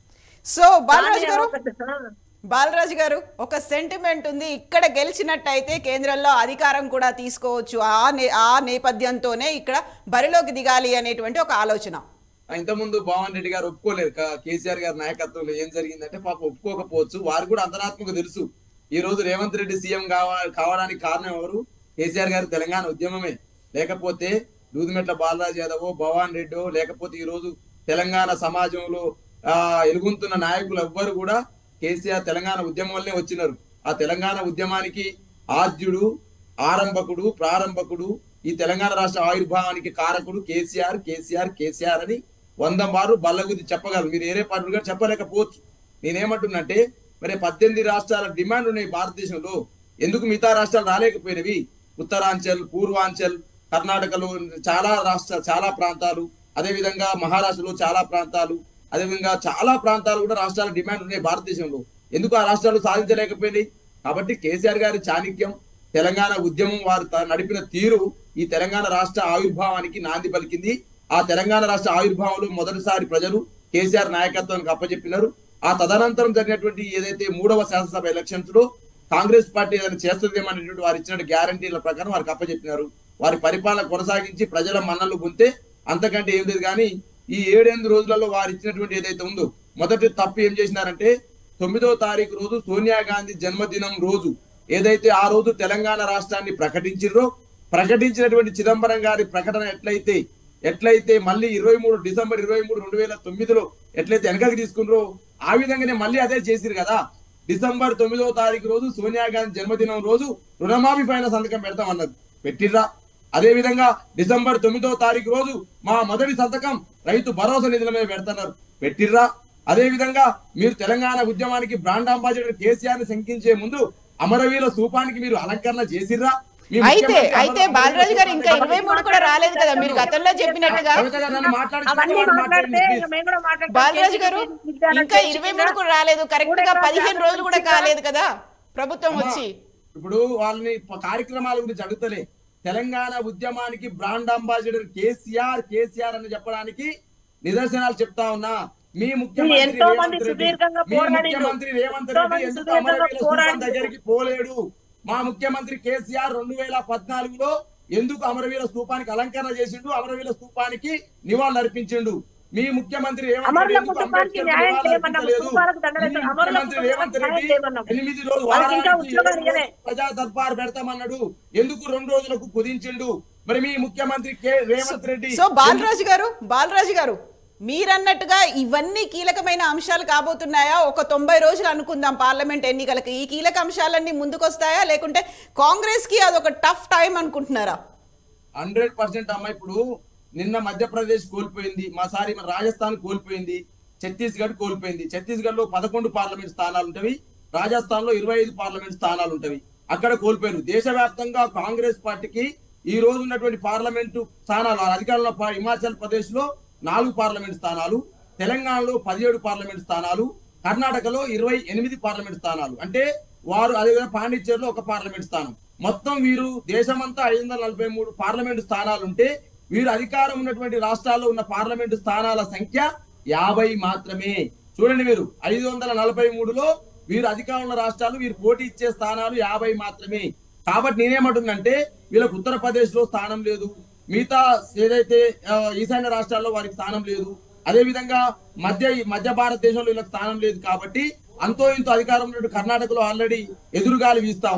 సో బాలరాజు గారు దాన్ని ఒక- బాలరాజు గారు ఒక సెంటిమెంట్ ఉంది ఇక్కడ గెలిచినట్టయితే కేంద్రంలో అధికారం కూడా తీసుకోవచ్చు ఆ నే ఆ నేపథ్యంతోనే ఇక్కడ బరిలోకి దిగాలి అనేటువంటి ఒక ఆలోచన ఇంతకుముందు భవన్ రెడ్డి గారు ఒప్పుకోలేరు కా- కేసీఆర్ గారి నాయకత్వంలో ఏం జరిగిందంటే పాప ఒప్పుకోకపోవచ్చు వారు కూడా అంతరాత్మక తెలుసు ఈ రోజు రేవంత్ రెడ్డి సీఎం కావా కావడానికి కారణం ఎవరు కేసీఆర్ గారి తెలంగాణ ఉద్యమమే లేకపోతే దూదిమెట్ల బాలరాజు యాదవ్ భవాన్ రెడ్డో లేకపోతే ఈ రోజు తెలంగాణ సమాజంలో ఆ ఎలుగుంటున్న నాయకులు ఎవ్వరు కూడా కేసీఆర్ తెలంగాణ ఉద్యమం వల్లే వచ్చినారు ఆ తెలంగాణ ఉద్యమానికి ఆద్యుడు ఆరంభకుడు ప్రారంభకుడు ఈ తెలంగాణ రాష్ట్ర ఆవిర్భావానికి కారకుడు కేసీఆర్ కేసీఆర్ కేసీఆర్ అని వంద మార్లు బల్లగుద్ది చెప్పగలరు మీరు ఏరే పార్టీగా చెప్పలేకపోవచ్చు నేనేమంటున్నంటే మరి పద్దెనిమిది రాష్ట్రాల డిమాండ్ ఉన్నాయి భారతదేశంలో ఎందుకు మిగతా రాష్ట్రాలు రాలేకపోయినవి ఉత్తరాంచల్ పూర్వాంచల్ కర్ణాటకలో చాలా రాష్ట్ర చాలా ప్రాంతాలు అదేవిధంగా మహారాష్ట్రలో చాలా ప్రాంతాలు అదేవిధంగా చాలా ప్రాంతాలు కూడా రాష్ట్రాల డిమాండ్ ఉన్నాయి భారతదేశంలో ఎందుకు ఆ రాష్ట్రాలు సాధించలేకపోయినాయి కాబట్టి కేసీఆర్ గారి చాణక్యం తెలంగాణ ఉద్యమం వారు త- నడిపిన తీరు ఈ తెలంగాణ రాష్ట్ర ఆవిర్భావానికి నాంది పలికింది ఆ తెలంగాణ రాష్ట్ర ఆవిర్భావంలో మొదటిసారి ప్రజలు కేసీఆర్ నాయకత్వానికి అప్పచెప్పినారు ఆ తదనంతరం జరిగినటువంటి ఏదైతే మూడవ శాసనసభ ఎలక్షన్స్ లో కాంగ్రెస్ పార్టీ ఏదైనా చేస్తుందేమనేటువంటి వారు ఇచ్చిన గ్యారంటీల ప్రకారం వారికి అప్పచెప్పినారు వారి పరిపాలన కొనసాగించి ప్రజల మన్నలు పొందితే అంతకంటే ఏం లేదు కానీ ఈ ఏడెనిమిది రోజులలో వారు ఇచ్చినటువంటి ఏదైతే ఉందో మొదటి తప్పు ఏం చేసినారంటే తొమ్మిదో తారీఖు రోజు సోనియా గాంధీ జన్మదినం రోజు ఏదైతే ఆ రోజు తెలంగాణ రాష్ట్రాన్ని ప్రకటించిర్రో ప్రకటించినటువంటి చిదంబరం గారి ప్రకటన ఎట్లయితే ఎట్లయితే మళ్ళీ ఇరవై మూడు డిసెంబర్ ఇరవై మూడు రెండు వేల తొమ్మిదిలో ఎట్లయితే వెనకకి తీసుకున్నారో ఆ విధంగానే మళ్ళీ అదే చేసిరు కదా డిసెంబర్ తొమ్మిదవ తారీఖు రోజు సోనియా గాంధీ జన్మదినం రోజు రుణమాఫీ పైన సంతకం పెడతాం అన్నది పెట్టిర్రా అదే విధంగా డిసెంబర్ తొమ్మిదవ తారీఖు రోజు మా మొదటి సంతకం రైతు భరోసా నిధుల మీద పెడతారు పెట్టిర్రా అదే విధంగా మీరు తెలంగాణ ఉద్యమానికి బ్రాండ్ అంబాసిడర్ కేసీఆర్ ని శంకించే ముందు అమరవీర స్థూపానికి మీరు అలంకరణ చేసిర్రా మీ అయితే ముఖ్యమంత్రి అయితే అమరవీర బాలరాజు గారు ఇంకా స్థూపాన్ని ఇరవై మూడు కూడా రాలేదు కదా మీరు గతంలో చెప్పినట్టుగా కవిత గారు నన్ను మాట్లాడి అవన్నీ చివరి మాట్లాడితే మాట్లాడండి, ఇక please. మేము కూడా మాట్లాడతాం. బాలరాజు గారు కేసీఆర్ విద్యార్థి ఇంకా ఇరవై మూడు కూడా రాలేదు కరెక్ట్ గా మూడు పదిహేను రోజులు కూడా ఎకరాల కాలేదు కదా ప్రభుత్వం అమ్మా, వచ్చి ఇప్పుడు వాళ్ళని ప- కార్యక్రమాల గురించి అడుగుతలే తెలంగాణ ఉద్యమానికి బ్రాండ్ అంబాసిడర్ కేసీఆర్ కేసీఆర్ అని చెప్పడానికి నిదర్శనాలు చెప్తా ఉన్నా మీ ముఖ్యమంత్రి ఎంతో మంది రేవంత్ రెడ్డి సుదీర్ఘంగా మీ పోరాడిండు. ముఖ్యమంత్రి రేవంత్ ఎంతో రెడ్డి మంది ఎందుకు సుదీర్ఘంగా అమరవీర స్థూపం పోరాడిండు. దగ్గరికి పోలేడు మా ముఖ్యమంత్రి కేసీఆర్ రెండు వేల పద్నాలుగులో ఎందుకు అమరవీర స్థూపానికి అలంకరణ చేసిండు అమరవీర స్థూపానికి నివాళులు అర్పించిండు మీ ముఖ్యమంత్రి రేవంత్ రెడ్డి అమరుల ఎందుకు కుటుంబానికి అంబేద్కర్ న్యాయం నివాళులు చేయమన్నాం. అర్పించలేదు? స్థూపాలకు దండలు మీ వేస్తాం. అమరుల ముఖ్యమంత్రి రేవంత్ కుటుంబానికి రెడ్డి న్యాయం చేయమన్నాం. ఎనిమిది రోజులు వాళ్ళకి ఇంకా వారానికి ఉద్యోగాలు ఏడు రోజులు ఇయ్యలే. ప్రజా దర్బార్ పెడతామన్నాడు ఎందుకు రెండు రోజులకు కుదించిండు మరి మీ ముఖ్యమంత్రి కె రేవంత్ రెడ్డి సో బాలరాజు గారు బాలరాజు గారు మీరన్నట్టుగా ఇవన్నీ కీలకమైన అంశాలు కాబోతున్నాయా ఒక తొంభై రోజులు అనుకుందాం పార్లమెంట్ ఎన్నికలకి ఈ కీలక అంశాలన్నీ ముందుకొస్తాయా లేకుంటే కాంగ్రెస్ కి అదొక టఫ్ టైం అనుకుంటున్నారా హండ్రెడ్ పర్సెంట్ అమ్మ ఇప్పుడు నిన్న మధ్యప్రదేశ్ కోల్పోయింది మా సారి మన రాజస్థాన్ కోల్పోయింది ఛత్తీస్గఢ్ కోల్పోయింది ఛత్తీస్గఢ్ లో పదకొండు పార్లమెంట్ స్థానాలు ఉంటవి రాజస్థాన్ లో ఇరవై ఐదు పార్లమెంట్ స్థానాలు ఉంటవి అక్కడ కోల్పోయారు దేశవ్యాప్తంగా కాంగ్రెస్ పార్టీకి ఈ రోజు ఉన్నటువంటి పార్లమెంటు స్థానాలు ఆ అధికారంలో పా- హిమాచల్ ప్రదేశ్ లో నాలుగు పార్లమెంట్ స్థానాలు తెలంగాణలో పదిహేడు పార్లమెంట్ స్థానాలు కర్ణాటకలో ఇరవై ఎనిమిది పార్లమెంట్ స్థానాలు అంటే వారు అదేవిధంగా పాండిచ్చేరిలో ఒక పార్లమెంట్ స్థానం మొత్తం వీరు దేశమంతా ఐదు వందల నలభై మూడు పార్లమెంటు స్థానాలు ఉంటే వీరు అధికారం ఉన్నటువంటి రాష్ట్రాల్లో ఉన్న పార్లమెంటు స్థానాల సంఖ్య యాభై మాత్రమే చూడండి మీరు ఐదు వందల నలభై మూడులో వీరు అధికారంలో రాష్ట్రాలు వీరు పోటీ ఇచ్చే స్థానాలు యాభై మాత్రమే కాబట్టి నేనేమంటుందంటే వీళ్ళకు ఉత్తరప్రదేశ్ లో స్థానం లేదు మిగతా ఏదైతే ఆ, ఈశాన్య రాష్ట్రాల్లో వారికి స్థానం లేదు అదే విధంగా మధ్య మధ్య భారతదేశంలో వీళ్ళకి స్థానం లేదు కాబట్టి అంతో ఇంతో అధికారం ఉన్నట్టు కర్ణాటకలో ఆల్రెడీ ఎదురుగాలి వీస్తా ఉంది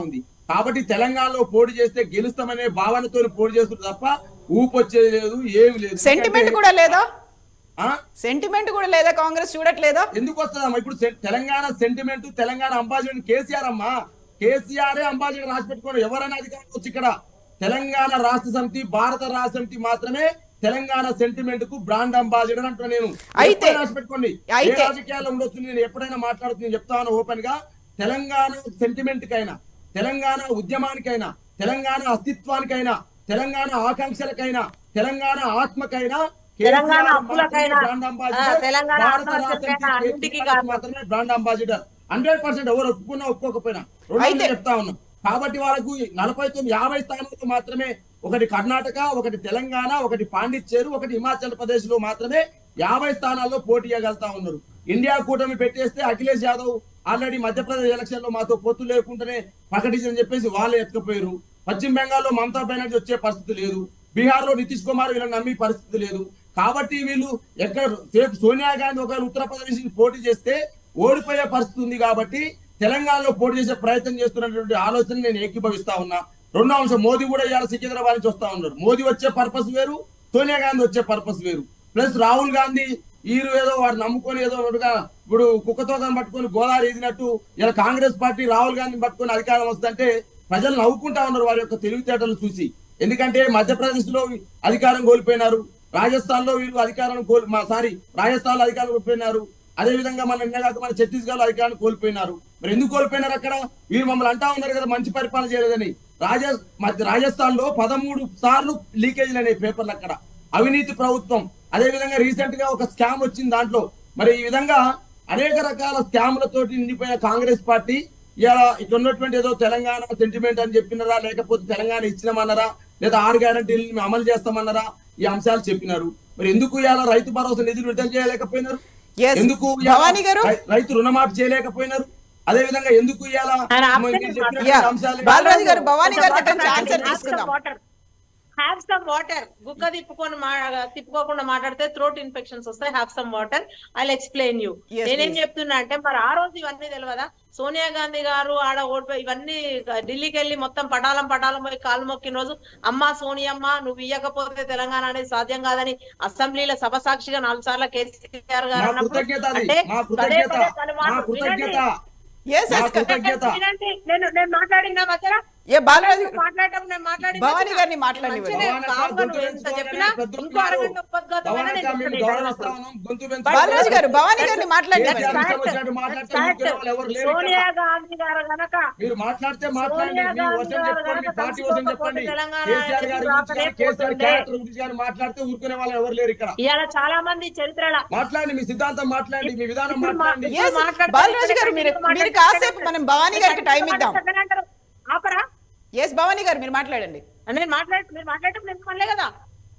కాబట్టి తెలంగాణలో పోటీ చేస్తే గెలుస్తామనే భావనతో పోటీ చేస్తున్నారు తప్ప ఊపు వచ్చేది లేదు ఏమి లేదు సెంటిమెంట్ ఎందుకంటే- కూడా లేదా ఆ? సెంటిమెంట్ కూడా లేదా కాంగ్రెస్ చూడట్లేదా ఎందుకు వస్తుందమ్మా ఇప్పుడు సె- తెలంగాణ సెంటిమెంట్ తెలంగాణ అంబాసిడర్ కేసీఆర్ అమ్మా కేసీఆర్ అంబాసిడర్ రాసి పెట్టుకోండి ఎవరైనా అధికారం వచ్చి ఇక్కడ తెలంగాణ రాష్ట్ర సమితి భారత రాష్ట్ర సమితి మాత్రమే తెలంగాణ సెంటిమెంట్ కు బ్రాండ్ అంబాసిడర్ అంటున్నా నేను అయితే- ఎప్పుడైనా రాసి పెట్టుకోండి ఏ అయితే- రాజకీయాల్లో ఉండొచ్చు నేను ఎప్పుడైనా మాట్లాడుతూ నేను చెప్తాను ఓపెన్ గా తెలంగాణ సెంటిమెంట్ కైనా తెలంగాణ ఉద్యమానికైనా తెలంగాణ అస్తిత్వానికైనా తెలంగాణ ఆకాంక్షలకైనా తెలంగాణ ఆత్మకైనా తెలంగాణ కేసీఆర్ హక్కులకైనా, మాత్రమే బ్రాండ్ అంబాసిడర్, ఆ, తెలంగాణ భారత ఆత్మహత్యకైనా రాష్ట్ర అన్నింటికీ సమితి కారణం. మాత్రమే బ్రాండ్ అంబాసిడర్ హండ్రెడ్ పర్సెంట్ ఎవరు ఒప్పుకున్నా ఒప్పుకోకపోయినా రెండోది అయితే- చెప్తా ఉన్నాం కాబట్టి వాళ్ళకు నలభై తొమ్మిది యాభై స్థానాల్లో మాత్రమే ఒకటి కర్ణాటక ఒకటి తెలంగాణ ఒకటి పాండిచ్చేరు ఒకటి హిమాచల్ ప్రదేశ్ లో మాత్రమే యాభై స్థానాల్లో పోటీ చేయగలుగుతా ఉన్నారు ఇండియా కూటమి పెట్టేస్తే అఖిలేష్ యాదవ్ ఆల్రెడీ మధ్యప్రదేశ్ ఎలక్షన్ లో మాతో పొత్తు లేకుండానే ప్రకటించని చెప్పేసి వాళ్ళు ఎత్తుకపోయారు పశ్చిమ బెంగాల్లో మమతా బెనర్జీ వచ్చే పరిస్థితి లేదు బీహార్ లో నితీష్ కుమార్ వీళ్ళని నమ్మి పరిస్థితి లేదు కాబట్టి వీళ్ళు ఎక్కడ రేపు సోనియా గాంధీ ఒకవేళ ఉత్తరప్రదేశ్ నుంచి పోటీ చేస్తే ఓడిపోయే పరిస్థితి ఉంది కాబట్టి తెలంగాణలో పోటీ చేసే ప్రయత్నం చేస్తున్నటువంటి ఆలోచన నేను ఏకీభవిస్తా ఉన్నా రెండో అంశం మోదీ కూడా ఇవాళ సికింద్రాబాద్ నుంచి వస్తా ఉన్నారు మోదీ వచ్చే పర్పస్ వేరు సోనియా గాంధీ వచ్చే పర్పస్ వేరు ప్లస్ రాహుల్ గాంధీ ఈరు ఏదో వాడు నమ్ముకొని ఏదో ఒకటిగా ఇప్పుడు కుక్కతో పట్టుకొని గోదావరి ఎదినట్టు ఇలా కాంగ్రెస్ పార్టీ రాహుల్ గాంధీని పట్టుకొని అధికారం వస్తుందంటే ప్రజలు నవ్వుకుంటా ఉన్నారు వారి యొక్క తెలివితేటలు చూసి ఎందుకంటే మధ్యప్రదేశ్ లో అధికారం కోల్పోయినారు రాజస్థాన్ లో వీళ్ళు అధికారం కోల్ సారీ రాజస్థాన్ లో అధికారం కోల్పోయినారు అదే విధంగా మన నిన్నగాక మన ఛత్తీస్గఢ్ లో అధికారం కోల్పోయినారు మరి ఎందుకు కోల్పోయినారు అక్కడ వీరు మమ్మల్ని అంటా ఉన్నారు కదా మంచి పరిపాలన చేయలేదని రాజ మధ్య రాజస్థాన్ లో పదమూడు సార్లు లీకేజీలు అనే పేపర్లు అక్కడ అవినీతి ప్రభుత్వం అదే విధంగా రీసెంట్ గా ఒక స్కామ్ వచ్చింది దాంట్లో మరి ఈ విధంగా అనేక రకాల స్కాములతోటి నిండిపోయిన కాంగ్రెస్ పార్టీ ఇలా ఇక్కడ ఉన్నటువంటి ఏదో తెలంగాణ సెంటిమెంట్ అని చెప్పినారా లేకపోతే తెలంగాణ ఇచ్చినామన్నారా లేదా ఆరు గ్యారంటీలు మేము అమలు చేస్తామన్నారా ఈ అంశాలు చెప్పినారు మరి ఎందుకు ఇలా రైతు భరోసా నిధులు విడుదల చేయలేకపోయినారు Yes. ఎందుకు ఇవాళ భవానీ గారు? రై- రైతు రుణమాఫీ చేయలేకపోయినారు అదే విధంగా ఎందుకు ఇవాళ ఆయన మీరు ఆప్షన్ చెప్పినటువంటి Yeah. అంశాలు బాలరాజు గారు భవానీ గారి దగ్గర నుంచి ఆన్సర్ తీసుకుందాం వాటర్ హ్యావ్ సమ్ వాటర్ గుక్క తిప్పుకొని మా- తిప్పుకోకుండా మాట్లాడితే థ్రోట్ ఇన్ఫెక్షన్స్ వస్తాయి have some water I explain you Yes, నేనేం please. చెప్తున్నా అంటే మరి ఆ రోజు ఇవన్నీ తెలియదా సోనియా గాంధీ గారు ఆడ ఓడిపోయి ఇవన్నీ ఢిల్లీకి వెళ్ళి మొత్తం పటాలం పటాలం పోయి కాలు మొక్కిన రోజు అమ్మా సోనియమ్మ నువ్వు ఇయ్యకపోతే తెలంగాణ అనేది సాధ్యం కాదని అసెంబ్లీలో సభ సాక్షిగా నాలుగు సార్లు కేసీఆర్ గారు మా అన్నప్పుడు కృతజ్ఞత అది. అంటే మా పదే కృతజ్ఞత పదే పలు మా మాటలు కృతజ్ఞత వినండి. ఎస్ మా ఎస్ కృతజ్ఞత వినండి. నేను నేను మాట్లాడిన మధ్యలో ఏ బాలరాజు మాట్లాడటం నేను మాట్లాడింది భవానీ కదా. గారిని మాట్లాడనివ్వండి. మంచిదే, భవానీ కామ్గా గొంతు నువ్వు ఎంత పెంచుకోగానే చెప్పినా పెద్దలు ఇంకో అరగంట ఉన్నారు. ఉపద్ఘాతమైన భవానీ నేను గారు మేము చెప్తాను గౌరవిస్తా ఇక్కడ. ఉన్నాం. గొంతు But- పెంచుకోగానే బాలరాజు గారు భవానీ గారిని కేసీఆర్ మాట్లాడనివ్వండి ఇష్టం Fact. వచ్చినట్టు మాట్లాడితే Fact. ఊరుకునే వాళ్ళు ఎవరు లేరు ఇక్కడ. సోనియా గాంధీ గారు గనక మీరు మాట్లాడితే మాట్లాడండి సోనియా మీ గాంధీ వచనం గారు చెప్పండి మీ కనుక పార్టీ వచనం చెప్పండి తలుచుకోకపోతే తెలంగాణ కేసీఆర్ గారి ఎందుకు గురించి కానీ రాకనే కేసీఆర్ పోతుండే? క్యారెక్టర్ గురించి కానీ మాట్లాడితే ఊరుకునే వాళ్ళు ఎవరు లేరు ఇక్కడ ఇవాళ చాలా మంది చరిత్రల మాట్లాడండి మీ సిద్ధాంతం మాట్లాడండి మీ విధానం ఇప్పుడు మా- మాట్లాడండి Yes, మాట్లాడితే బాలరాజు గారు మీరు- ఇక్కడ మీరు మాట్లాడితే కాసేపు మనం భవానీ గారికి టైం ఇద్దాం. అంటారు. ఆపరా ఎస్ భవానీ గారు మీరు మాట్లాడండి నేను మాట్లాడు మీరు మాట్లాడటం నేను మనలే కదా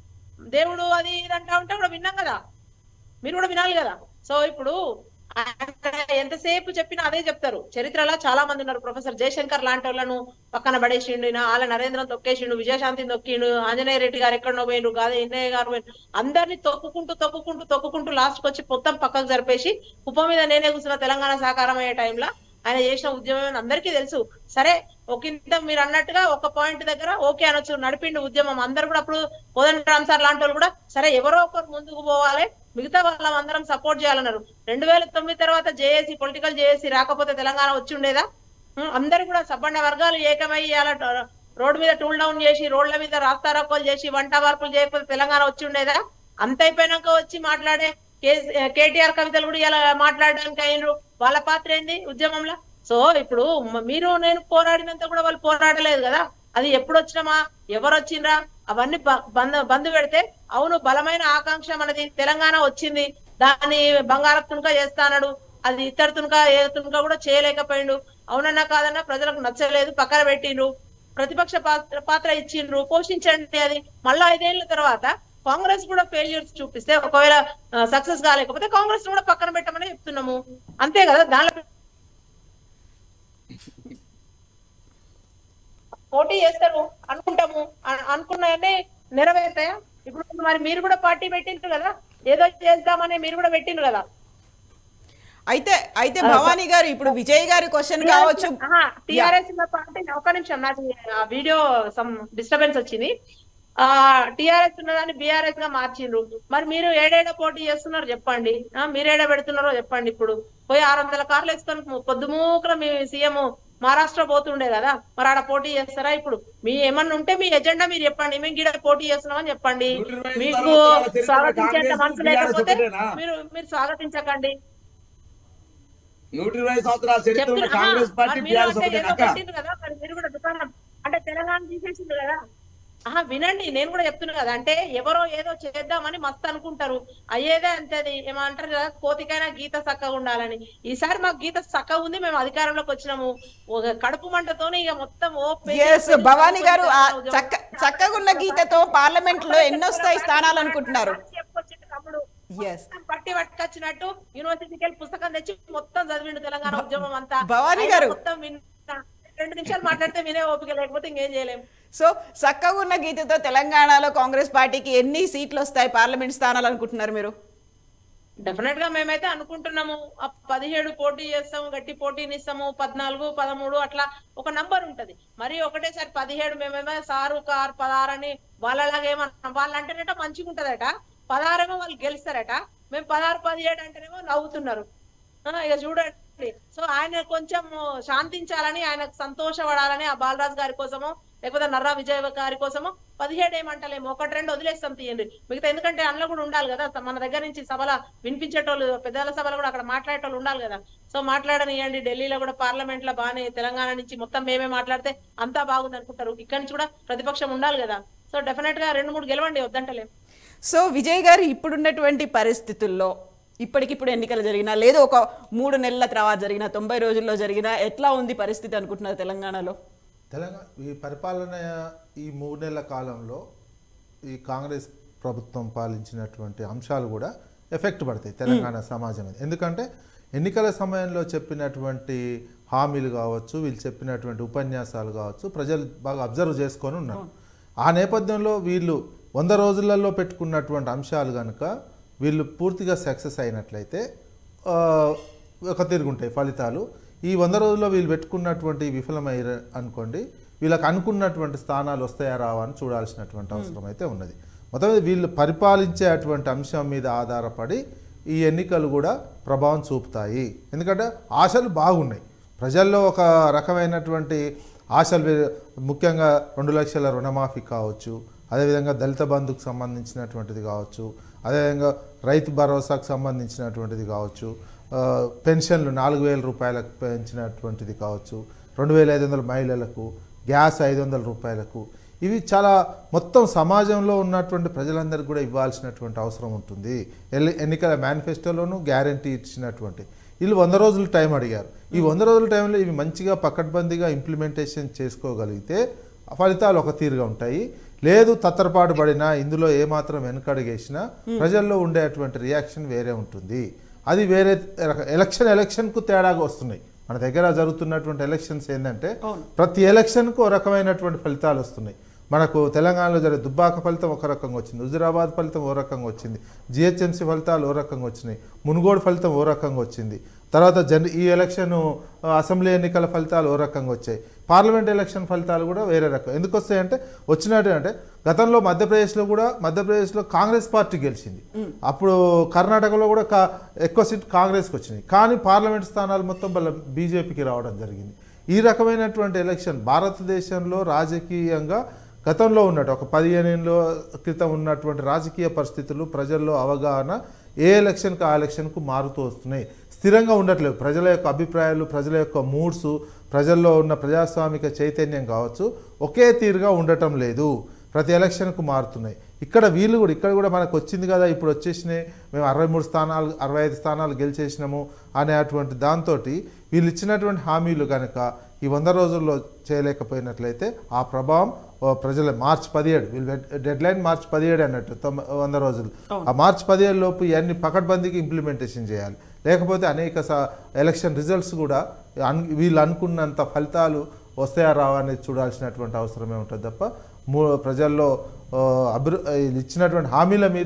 దేవుడు అది ఇది అంటా ఉంటే కూడా విన్నాం కదా మీరు కూడా వినాలి కదా సో ఇప్పుడు అక్కడ ఎంతసేపు చెప్పినా అదే చెప్తారు చరిత్రలో చాలా మంది ఉన్నారు ప్రొఫెసర్ జయశంకర్ లాంటి వాళ్ళను పక్కన పడేసిండు ఈయన ఆల నరేంద్రన్ తొక్కేసిండు విజయశాంతిని తొక్కిండు ఆంజనేయ రెడ్డి గారు ఎక్కడో పోయిండు కాదు ఎన్నయ్య గారు పోయిండు అందరినీ తొక్కుకుంటూ తొక్కుకుంటూ తొక్కుకుంటూ లాస్ట్ వచ్చి మొత్తం పక్కకు జరిపేసి కుప్ప మీద నేనే కూర్చున్న తెలంగాణ సాకారం అయ్యే టైంలో ఆయన చేసిన ఉద్యమం అందరికీ తెలుసు సరే ఒక ఇంత మీరు అన్నట్టుగా ఒక పాయింట్ దగ్గర ఓకే అనొచ్చు నడిపిండు ఉద్యమం అందరు కూడా అప్పుడు కోదండ రామ్ సార్ లాంటి వాళ్ళు కూడా సరే ఎవరో ఒకరు ముందుకు పోవాలి మిగతా వాళ్ళం అందరం సపోర్ట్ చేయాలన్నారు రెండు వేల తొమ్మిది తర్వాత జేఏసీ పొలిటికల్ జేఏసీ రాకపోతే తెలంగాణ వచ్చి ఉండేదా ఉం, అందరూ కూడా సబ్బండ వర్గాలు ఏకమై ఇవాళ ట- రోడ్డు మీద టూల్ డౌన్ చేసి రోడ్ల మీద రాస్తారోకోలు చేసి వంట వార్పులు చేయకపోతే తెలంగాణ వచ్చి ఉండేదా అంత అయిపోయినాక వచ్చి మాట్లాడే కే- కేటీఆర్ కవితలు కూడా ఇలా మాట్లాడడానికి అయినరు వాళ్ళ పాత్ర ఏంది ఉద్యమంలో సో ఇప్పుడు మ- మీరు నేను పోరాడినంత కూడా వాళ్ళు పోరాడలేదు కదా అది ఎప్పుడు వచ్చినామా ఎవరు వచ్చిండ్రా అవన్నీ బ- బంద్ బంద్ పెడితే అవును బలమైన ఆకాంక్ష మనది తెలంగాణ వచ్చింది దాన్ని బంగారపు తునక చేస్తానడు అది ఇతర తునక ఏ తునక కూడా చేయలేకపోయిండు అవునన్నా కాదన్నా ప్రజలకు నచ్చలేదు పక్కన పెట్టిండ్రు ప్రతిపక్ష పాత్ర పాత్ర ఇచ్చిండ్రు పోషించండి అది మళ్ళా ఐదేళ్ల తర్వాత కాంగ్రెస్ కూడా ఫెయిల్యూర్స్ చూపిస్తే ఒకవేళ సక్సెస్ కాలేకపోతే కాంగ్రెస్ కూడా పక్కన పెట్టమని చెప్తున్నాము అంతే కదా దానిలో పోటీ చేస్తారు అనుకుంటాము అ- అనుకున్నాయన్నీ నెరవేరుతాయా ఇప్పుడు మరి మీరు కూడా పార్టీ పెట్టిండ్రు కదా ఏదో చేద్దామని మీరు కూడా పెట్టిండ్రు కదా అయితే అయితే భవానీ గారు ఇప్పుడు విజయ్ గారి క్వశ్చన్ కావచ్చు టిఆర్ఎస్ పార్టీ ఒక నిమిషం నాకు ఆ వీడియో సమ్ డిస్టర్బెన్స్ వచ్చింది ఆ టిఆర్ఎస్ ఉన్నదాన్ని బీఆర్ఎస్ గా మార్చిండ్రు మరి మీరు ఏడేడ పోటీ చేస్తున్నారు చెప్పండి ఆ మీరేడ పెడుతున్నారో చెప్పండి ఇప్పుడు పోయి ఆరు వందల కార్లు వేసుకొని పొద్దుమూకల మీ సీఎం మహారాష్ట్ర పోతుండే కదా మరి ఆడ పోటీ చేస్తారా ఇప్పుడు మీ ఏమన్నా ఉంటే మీ ఎజెండా మీరు చెప్పండి మేము గిడ పోటీ చేస్తున్నామని చెప్పండి మీకు స్వాగతించేంత మనసు లేకపోతే మీరు మీరు స్వాగతించకండి నూట ఇరవై సంవత్సరాల చరిత్ర ఉన్న చెప్తున్నా కాంగ్రెస్ పార్టీ మరి మీరు టీఆర్ఎస్ అంటే ఒకటే ఏదో అక్క పెట్టిండ్రు కదా మరి మీరు కూడా దుకాణం అంటే తెలంగాణ తీసేసింది కదా ఆహా వినండి నేను కూడా చెప్తున్నా కదా అంటే ఎవరో ఏదో చేద్దామని మస్తు అనుకుంటారు అయ్యేదే అంతేది ఏమంటారు కదా కోతికైనా గీత చక్కగా ఉండాలని ఈసారి మాకు గీత చక్కగా ఉంది మేము అధికారంలోకి వచ్చినాము ఒక కడుపు మంటతోనే ఇక మొత్తం ఓ page yes page Bhavani garu ఆ ఉద్యమం. చక్క చక్కగున్న గీతతో పార్లమెంట్ లో ఎన్నొస్తాయి స్థానాలు అనుకుంటున్నారు చెప్పుకొచ్చిండు తమ్ముడు ఎస్ మొత్తం పట్టి పట్టుకొచ్చినట్టు యూనివర్సిటీకి వెళ్ళి పుస్తకం తెచ్చి మొత్తం చదివిండు తెలంగాణ ఉద్యమం అంతా భవానీ ఆయన గారు. మొత్తం విన్నా రెండు నిమిషాలు మాట్లాడితే వినే ఓపిక లేకపోతే ఇంకేం చేయలేం సో చక్కగున్న గీతతో తెలంగాణలో కాంగ్రెస్ పార్టీకి ఎన్ని సీట్లు వస్తాయి పార్లమెంట్ స్థానాలు అనుకుంటున్నారు మీరు డెఫినెట్ గా మేమైతే అనుకుంటున్నాము ఆ పదిహేడు పోటీ చేస్తాము గట్టి పోటీని ఇస్తాము పద్నాలుగు పదమూడు అట్లా ఒక నంబర్ ఉంటది మరి ఒకటేసారి పదిహేడు మేమేమో సారు కార్ పదహారు అని వాళ్ళలాగా ఏమన్నా వాళ్ళు అంటేనట మంచిగా ఉంటదట పదహారేమో వాళ్ళు గెలుస్తారట మేము పదహారు పదిహేడు అంటేనేమో నవ్వుతున్నారు ఆ, ఇక చూడండి సో ఆయన కొంచెం శాంతించాలని ఆయనకు సంతోషపడాలని ఆ బాలరాజు గారి కోసమో లేకపోతే నర్రా విజయ్ గారి కోసమో పదిహేడు ఏమంటలేము ఒకటి రెండు వదిలేస్తాం తీయండి మిగతా ఎందుకంటే అందులో కూడా ఉండాలి కదా మన దగ్గర నుంచి సభల వినిపించేటోళ్ళు పెద్దల సభలో కూడా అక్కడ మాట్లాడేటోళ్ళు ఉండాలి కదా సో మాట్లాడనియండి ఢిల్లీలో కూడా పార్లమెంట్ లో బాగానే తెలంగాణ నుంచి మొత్తం మేమే మాట్లాడితే అంతా బాగుంది అనుకుంటారు ఇక్కడ నుంచి కూడా ప్రతిపక్షం ఉండాలి కదా సో డెఫినెట్ గా రెండు మూడు గెలవండి వద్దంటలేం సో విజయ్ గారు ఇప్పుడున్నటువంటి పరిస్థితుల్లో ఇప్పటికిప్పుడు ఎన్నికలు జరిగినా లేదు ఒక మూడు నెలల తర్వాత జరిగిన తొంభై రోజుల్లో జరిగినా ఎట్లా ఉంది పరిస్థితి అనుకుంటున్నారు తెలంగాణలో తెలంగాణ ఈ పరిపాలన ఈ మూడు నెలల కాలంలో ఈ కాంగ్రెస్ ప్రభుత్వం పాలించినటువంటి అంశాలు కూడా ఎఫెక్ట్ పడతాయి తెలంగాణ సమాజం మీద ఎందుకంటే ఎన్నికల సమయంలో చెప్పినటువంటి హామీలు కావచ్చు వీళ్ళు చెప్పినటువంటి ఉపన్యాసాలు కావచ్చు ప్రజలు బాగా అబ్జర్వ్ చేసుకొని ఉన్నారు ఆ నేపథ్యంలో వీళ్ళు వంద రోజులలో పెట్టుకున్నటువంటి అంశాలు కనుక వీళ్ళు పూర్తిగా సక్సెస్ అయినట్లయితే ఆ, ఒక తిరుగుంటాయి ఫలితాలు ఈ వంద రోజుల్లో వీళ్ళు పెట్టుకున్నటువంటి విఫలమయ్యారు అనుకోండి వీళ్ళకి అనుకున్నటువంటి స్థానాలు వస్తాయా రావా అని చూడాల్సినటువంటి అవసరం అయితే ఉన్నది మొత్తం మీద వీళ్ళు పరిపాలించేటువంటి అంశం మీద ఆధారపడి ఈ ఎన్నికలు కూడా ప్రభావం చూపుతాయి ఎందుకంటే ఆశలు బాగున్నాయి ప్రజల్లో ఒక రకమైనటువంటి ఆశలు వే- ముఖ్యంగా రెండు లక్షల రుణమాఫీ కావచ్చు అదేవిధంగా దళిత బంధుకు సంబంధించినటువంటిది కావచ్చు అదేవిధంగా రైతు భరోసాకు సంబంధించినటువంటిది కావచ్చు ఆ, పెన్షన్లు నాలుగు వేల రూపాయలకు పెంచినటువంటిది కావచ్చు రెండు వేల ఐదు వందల మహిళలకు గ్యాస్ ఐదు వందల రూపాయలకు ఇవి చాలా మొత్తం సమాజంలో ఉన్నటువంటి ప్రజలందరికీ కూడా ఇవ్వాల్సినటువంటి అవసరం ఉంటుంది ఎల్లి- ఎన్నికల మేనిఫెస్టోలోనూ గ్యారంటీ ఇచ్చినటువంటి వీళ్ళు వంద రోజులు టైం అడిగారు ఈ వంద రోజుల టైంలో ఇవి మంచిగా పకడ్బందీగా ఇంప్లిమెంటేషన్ చేసుకోగలిగితే ఫలితాలు ఒక తీరుగా ఉంటాయి లేదు తత్తరపాటు పడినా ఇందులో ఏమాత్రం వెనకడుగేసినా ప్రజల్లో ఉండేటువంటి రియాక్షన్ వేరే ఉంటుంది అది వేరే రక- ఎలక్షన్ ఎలక్షన్కు తేడాగా వస్తున్నాయి మన దగ్గర జరుగుతున్నటువంటి ఎలక్షన్స్ ఏంటంటే ప్రతి ఎలక్షన్కు ఒక రకమైనటువంటి ఫలితాలు వస్తున్నాయి మనకు తెలంగాణలో జరిగే దుబ్బాక ఫలితం ఒక రకంగా వచ్చింది హుజురాబాద్ ఫలితం ఓ రకంగా వచ్చింది జిహెచ్ఎంసీ ఫలితాలు ఓ రకంగా వచ్చినాయి మునుగోడు ఫలితం ఓ రకంగా వచ్చింది తర్వాత జన్ ఈ ఎలక్షన్ అసెంబ్లీ ఎన్నికల ఫలితాలు ఓ రకంగా వచ్చాయి పార్లమెంట్ ఎలక్షన్ ఫలితాలు కూడా వేరే రకం ఎందుకు వస్తాయంటే వచ్చినట్టు అంటే గతంలో మధ్యప్రదేశ్లో కూడా మధ్యప్రదేశ్లో కాంగ్రెస్ పార్టీ గెలిచింది అప్పుడు కర్ణాటకలో కూడా కా ఎక్కువ సీట్ కాంగ్రెస్కి వచ్చినాయి కానీ పార్లమెంట్ స్థానాలు మొత్తం వాళ్ళ బీజేపీకి రావడం జరిగింది ఈ రకమైనటువంటి ఎలక్షన్ భారతదేశంలో రాజకీయంగా గతంలో ఉన్నట్టు ఒక పదిహేను ఏళ్ళ క్రితం ఉన్నటువంటి రాజకీయ పరిస్థితులు ప్రజల్లో అవగాహన ఏ ఎలక్షన్కి ఆ ఎలక్షన్కు మారుతూ వస్తున్నాయి స్థిరంగా ఉండట్లేదు ప్రజల యొక్క అభిప్రాయాలు ప్రజల యొక్క మూడ్స్ ప్రజల్లో ఉన్న ప్రజాస్వామిక చైతన్యం కావచ్చు ఒకే తీరుగా ఉండటం లేదు ప్రతి ఎలక్షన్కు మారుతున్నాయి ఇక్కడ వీళ్ళు కూడా ఇక్కడ కూడా మనకు వచ్చింది కదా ఇప్పుడు వచ్చేసినాయి మేము అరవై మూడు స్థానాలు అరవై ఐదు స్థానాలు గెలిచేసినాము అనేటువంటి దాంతో వీళ్ళు ఇచ్చినటువంటి హామీలు కనుక ఈ వంద రోజుల్లో చేయలేకపోయినట్లయితే ఆ ప్రభావం ఓ ప్రజల మార్చ్ పదిహేడు వీళ్ళు డెడ్ లైన్ మార్చ్ పదిహేడు అన్నట్టు తొమ్మ వంద రోజులు ఆ మార్చ్ పదిహేడు లోపు ఇవన్నీ పకడ్బందీకి ఇంప్లిమెంటేషన్ చేయాలి లేకపోతే అనేక స ఎలక్షన్ రిజల్ట్స్ కూడా అన్ వీళ్ళు అనుకున్నంత ఫలితాలు వస్తాయా రావా అనేది చూడాల్సినటువంటి అవసరమే ఉంటుంది తప్ప మూ ప్రజల్లో ఆ, అభివృ వీళ్ళు ఇచ్చినటువంటి హామీల మీద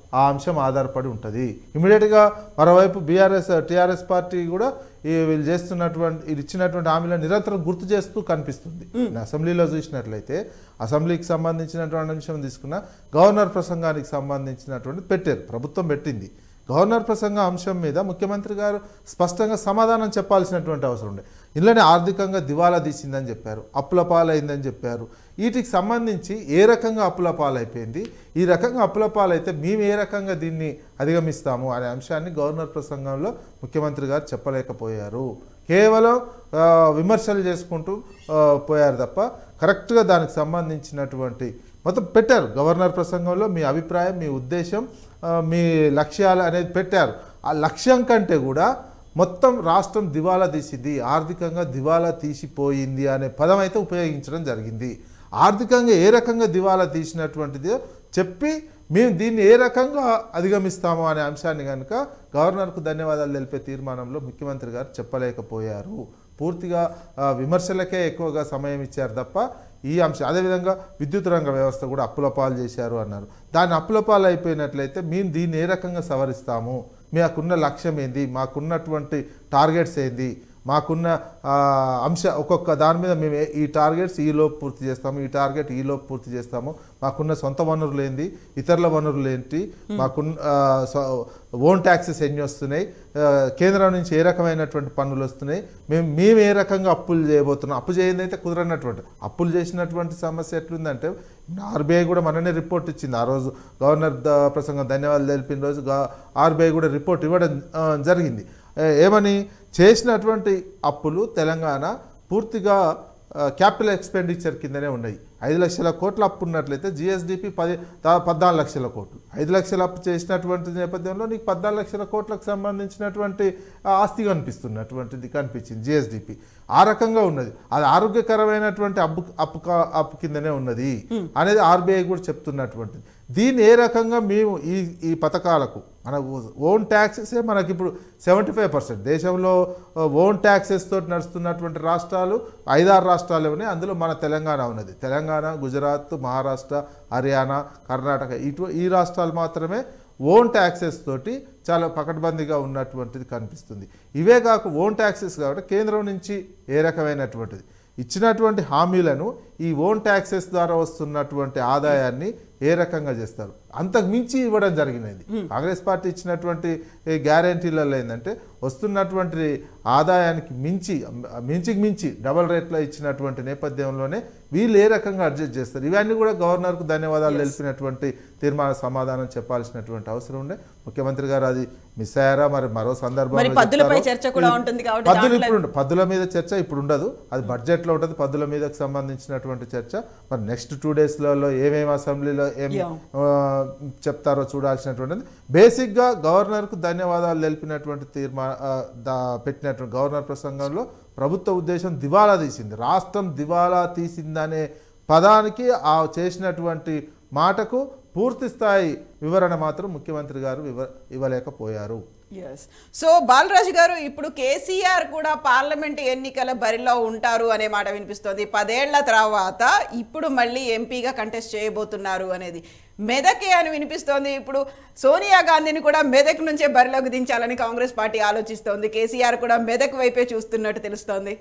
ఆ అంశం ఆధారపడి ఉంటుంది ఇమీడియట్గా మరోవైపు బీఆర్ఎస్ టీఆర్ఎస్ పార్టీ కూడా ఈ వీళ్ళు చేస్తున్నటువంటి వీళ్ళు ఇచ్చినటువంటి హామీలను నిరంతరం గుర్తు చేస్తూ కనిపిస్తుంది అసెంబ్లీలో చూసినట్లయితే అసెంబ్లీకి సంబంధించినటువంటి అంశం తీసుకున్న గవర్నర్ ప్రసంగానికి సంబంధించినటువంటి పెట్టారు ప్రభుత్వం పెట్టింది గవర్నర్ ప్రసంగ అంశం మీద ముఖ్యమంత్రి గారు స్పష్టంగా సమాధానం చెప్పాల్సినటువంటి అవసరం ఉండే ఇళ్ళని ఆర్థికంగా దివాలా తీసిందని చెప్పారు అప్పుల పాలైందని చెప్పారు వీటికి సంబంధించి ఏ రకంగా అప్పుల పాలైపోయింది ఈ రకంగా అప్పుల పాలైతే మేము ఏ రకంగా దీన్ని అధిగమిస్తాము అనే అంశాన్ని గవర్నర్ ప్రసంగంలో ముఖ్యమంత్రి గారు చెప్పలేకపోయారు కేవలం ఆ, విమర్శలు చేసుకుంటూ ఆ, పోయారు తప్ప కరెక్ట్గా దానికి సంబంధించినటువంటి మొత్తం పెట్టారు గవర్నర్ ప్రసంగంలో మీ అభిప్రాయం మీ ఉద్దేశం ఆ, మీ లక్ష్యాలు అనేది పెట్టారు ఆ లక్ష్యం కంటే కూడా మొత్తం రాష్ట్రం దివాలా తీసింది ఆర్థికంగా దివాలా తీసిపోయింది అనే పదం అయితే ఉపయోగించడం జరిగింది ఆర్థికంగా ఏ రకంగా దివాలా తీసినటువంటిది చెప్పి మేము దీన్ని ఏ రకంగా అధిగమిస్తాము అనే అంశాన్ని కనుక గవర్నర్కు ధన్యవాదాలు తెలిపే తీర్మానంలో ముఖ్యమంత్రి గారు చెప్పలేకపోయారు పూర్తిగా ఆ, విమర్శలకే ఎక్కువగా సమయం ఇచ్చారు తప్ప ఈ అంశం అదేవిధంగా విద్యుత్ రంగ వ్యవస్థ కూడా అప్పుల పాలు చేశారు అన్నారు దాన్ని అప్పుల పాలు అయిపోయినట్లయితే మేము దీన్ని ఏ రకంగా సవరిస్తాము మాకున్న లక్ష్యం ఏంది మాకున్నటువంటి టార్గెట్స్ ఏంది మాకున్న ఆ, అంశ ఒక్కొక్క దాని మీద మేము ఏ- ఈ టార్గెట్స్ ఈ లోపు పూర్తి చేస్తాము ఈ టార్గెట్ ఈ లోపు పూర్తి చేస్తాము మాకున్న సొంత వనరులు ఏంది ఇతరుల వనరులు ఏంటి మాకున్న ఆ, సొ- ఓన్ ట్యాక్సెస్ ఎన్ని వస్తున్నాయి ఆ, కేంద్రం నుంచి ఏ రకమైనటువంటి పన్నులు వస్తున్నాయి మేము మేము ఏ రకంగా అప్పులు చేయబోతున్నాం అప్పు చేయని అయితే కుదరనటువంటి అప్పులు చేసినటువంటి సమస్య ఎట్లుందంటే ఆర్బీఐ కూడా మననే రిపోర్ట్ ఇచ్చింది ఆ రోజు గవర్నర్ ద- ప్రసంగం ధన్యవాదాలు తెలిపిన రోజు గా- ఆర్బీఐ కూడా రిపోర్ట్ ఇవ్వడం ఆ, జరిగింది ఏ- ఏమని చేసినటువంటి అప్పులు తెలంగాణ పూర్తిగా క్యాపిటల్ ఎక్స్పెండిచర్ కిందనే ఉన్నాయి ఐదు లక్షల కోట్ల అప్పు ఉన్నట్లయితే జిఎస్డిపి పది దా- పద్నాలుగు లక్షల కోట్లు ఐదు లక్షల అప్పు చేసినటువంటి నేపథ్యంలో నీకు పద్నాలుగు లక్షల కోట్లకు సంబంధించినటువంటి ఆ, ఆస్తి కనిపిస్తున్నటువంటిది కనిపించింది జిఎస్డిపి ఆ రకంగా ఉన్నది అది ఆరోగ్యకరమైనటువంటి అప్పు అప్పు కా- అప్పు కిందనే ఉన్నది అనేది ఆర్బీఐ కూడా చెప్తున్నటువంటిది దీన్ని ఏ రకంగా మేము ఈ ఈ పథకాలకు మనకు ఓన్ ట్యాక్సెసే మనకి ఇప్పుడు సెవెంటీ ఫైవ్ పర్సెంట్ దేశంలో ఓన్ ట్యాక్సెస్ తోటి నడుస్తున్నటువంటి రాష్ట్రాలు ఐదారు రాష్ట్రాలు ఉన్నాయి అందులో మన తెలంగాణ ఉన్నది తెలంగాణ గుజరాత్ మహారాష్ట్ర హర్యానా కర్ణాటక ఇటు ఈ రాష్ట్రాలు మాత్రమే ఓన్ ట్యాక్సెస్ తోటి చాలా పకడ్బందీగా ఉన్నటువంటిది కనిపిస్తుంది ఇవే కాక ఓన్ ట్యాక్సెస్ కాబట్టి కేంద్రం నుంచి ఏ రకమైనటువంటిది ఇచ్చినటువంటి హామీలను ఈ ఓన్ ట్యాక్సెస్ ద్వారా వస్తున్నటువంటి ఆదాయాన్ని ఏ రకంగా చేస్తారు అంతకు మించి ఇవ్వడం జరిగినది కాంగ్రెస్ పార్టీ ఇచ్చినటువంటి గ్యారంటీలలో ఏంటంటే వస్తున్నటువంటి ఆదాయానికి మించి మించికి మించి డబల్ రేట్లో ఇచ్చినటువంటి నేపథ్యంలోనే వీళ్ళు ఏ రకంగా అడ్జస్ట్ చేస్తారు ఇవన్నీ కూడా గవర్నర్కు ధన్యవాదాలు తెలిపినటువంటి తీర్మాన సమాధానం చెప్పాల్సినటువంటి అవసరం ఉండే ముఖ్యమంత్రి గారు అది మిస్ అయ్యారా మరి మరో మరి సందర్భంలో పద్దులపై చెప్తారో. చర్చ కూడా ఉంటుంది కాబట్టి పద్దులు దాంట్లో- ఇప్పుడు ఉండ- పద్దుల మీద చర్చ ఇప్పుడు ఉండదు అది బడ్జెట్లో ఉంటుంది పద్దుల మీదకి సంబంధించినటువంటి చర్చ మరి నెక్స్ట్ టూ డేస్లలో ఏమేమి అసెంబ్లీలో ఏం Yeah. ఆ, చెప్తారో చూడాల్సినటువంటిది బేసిక్గా గవర్నర్కు ధన్యవాదాలు తెలిపినటువంటి తీర్మా ఆ, దా- పెట్టినటువంటి గవర్నర్ ప్రసంగంలో ప్రభుత్వ ఉద్దేశం దివాలా తీసింది రాష్ట్రం దివాలా తీసిందనే పదానికి ఆ చేసినటువంటి మాటకు పూర్తి స్థాయి వివరణ మాత్రం ముఖ్యమంత్రి గారు వివ ఇవ్వలేకపోయారు ఎస్ సో బాలరాజు గారు ఇప్పుడు కేసీఆర్ కూడా పార్లమెంట్ ఎన్నికల బరిలో ఉంటారు అనే మాట వినిపిస్తోంది పదేళ్ల తర్వాత ఇప్పుడు మళ్ళీ ఎంపీగా కంటెస్ట్ చేయబోతున్నారు అనేది మెదకే అని వినిపిస్తోంది ఇప్పుడు సోనియా గాంధీని కూడా మెదక్ నుంచే బరిలోకి దించాలని కాంగ్రెస్ పార్టీ ఆలోచిస్తోంది కేసీఆర్ కూడా మెదక్ వైపే చూస్తున్నట్టు తెలుస్తోంది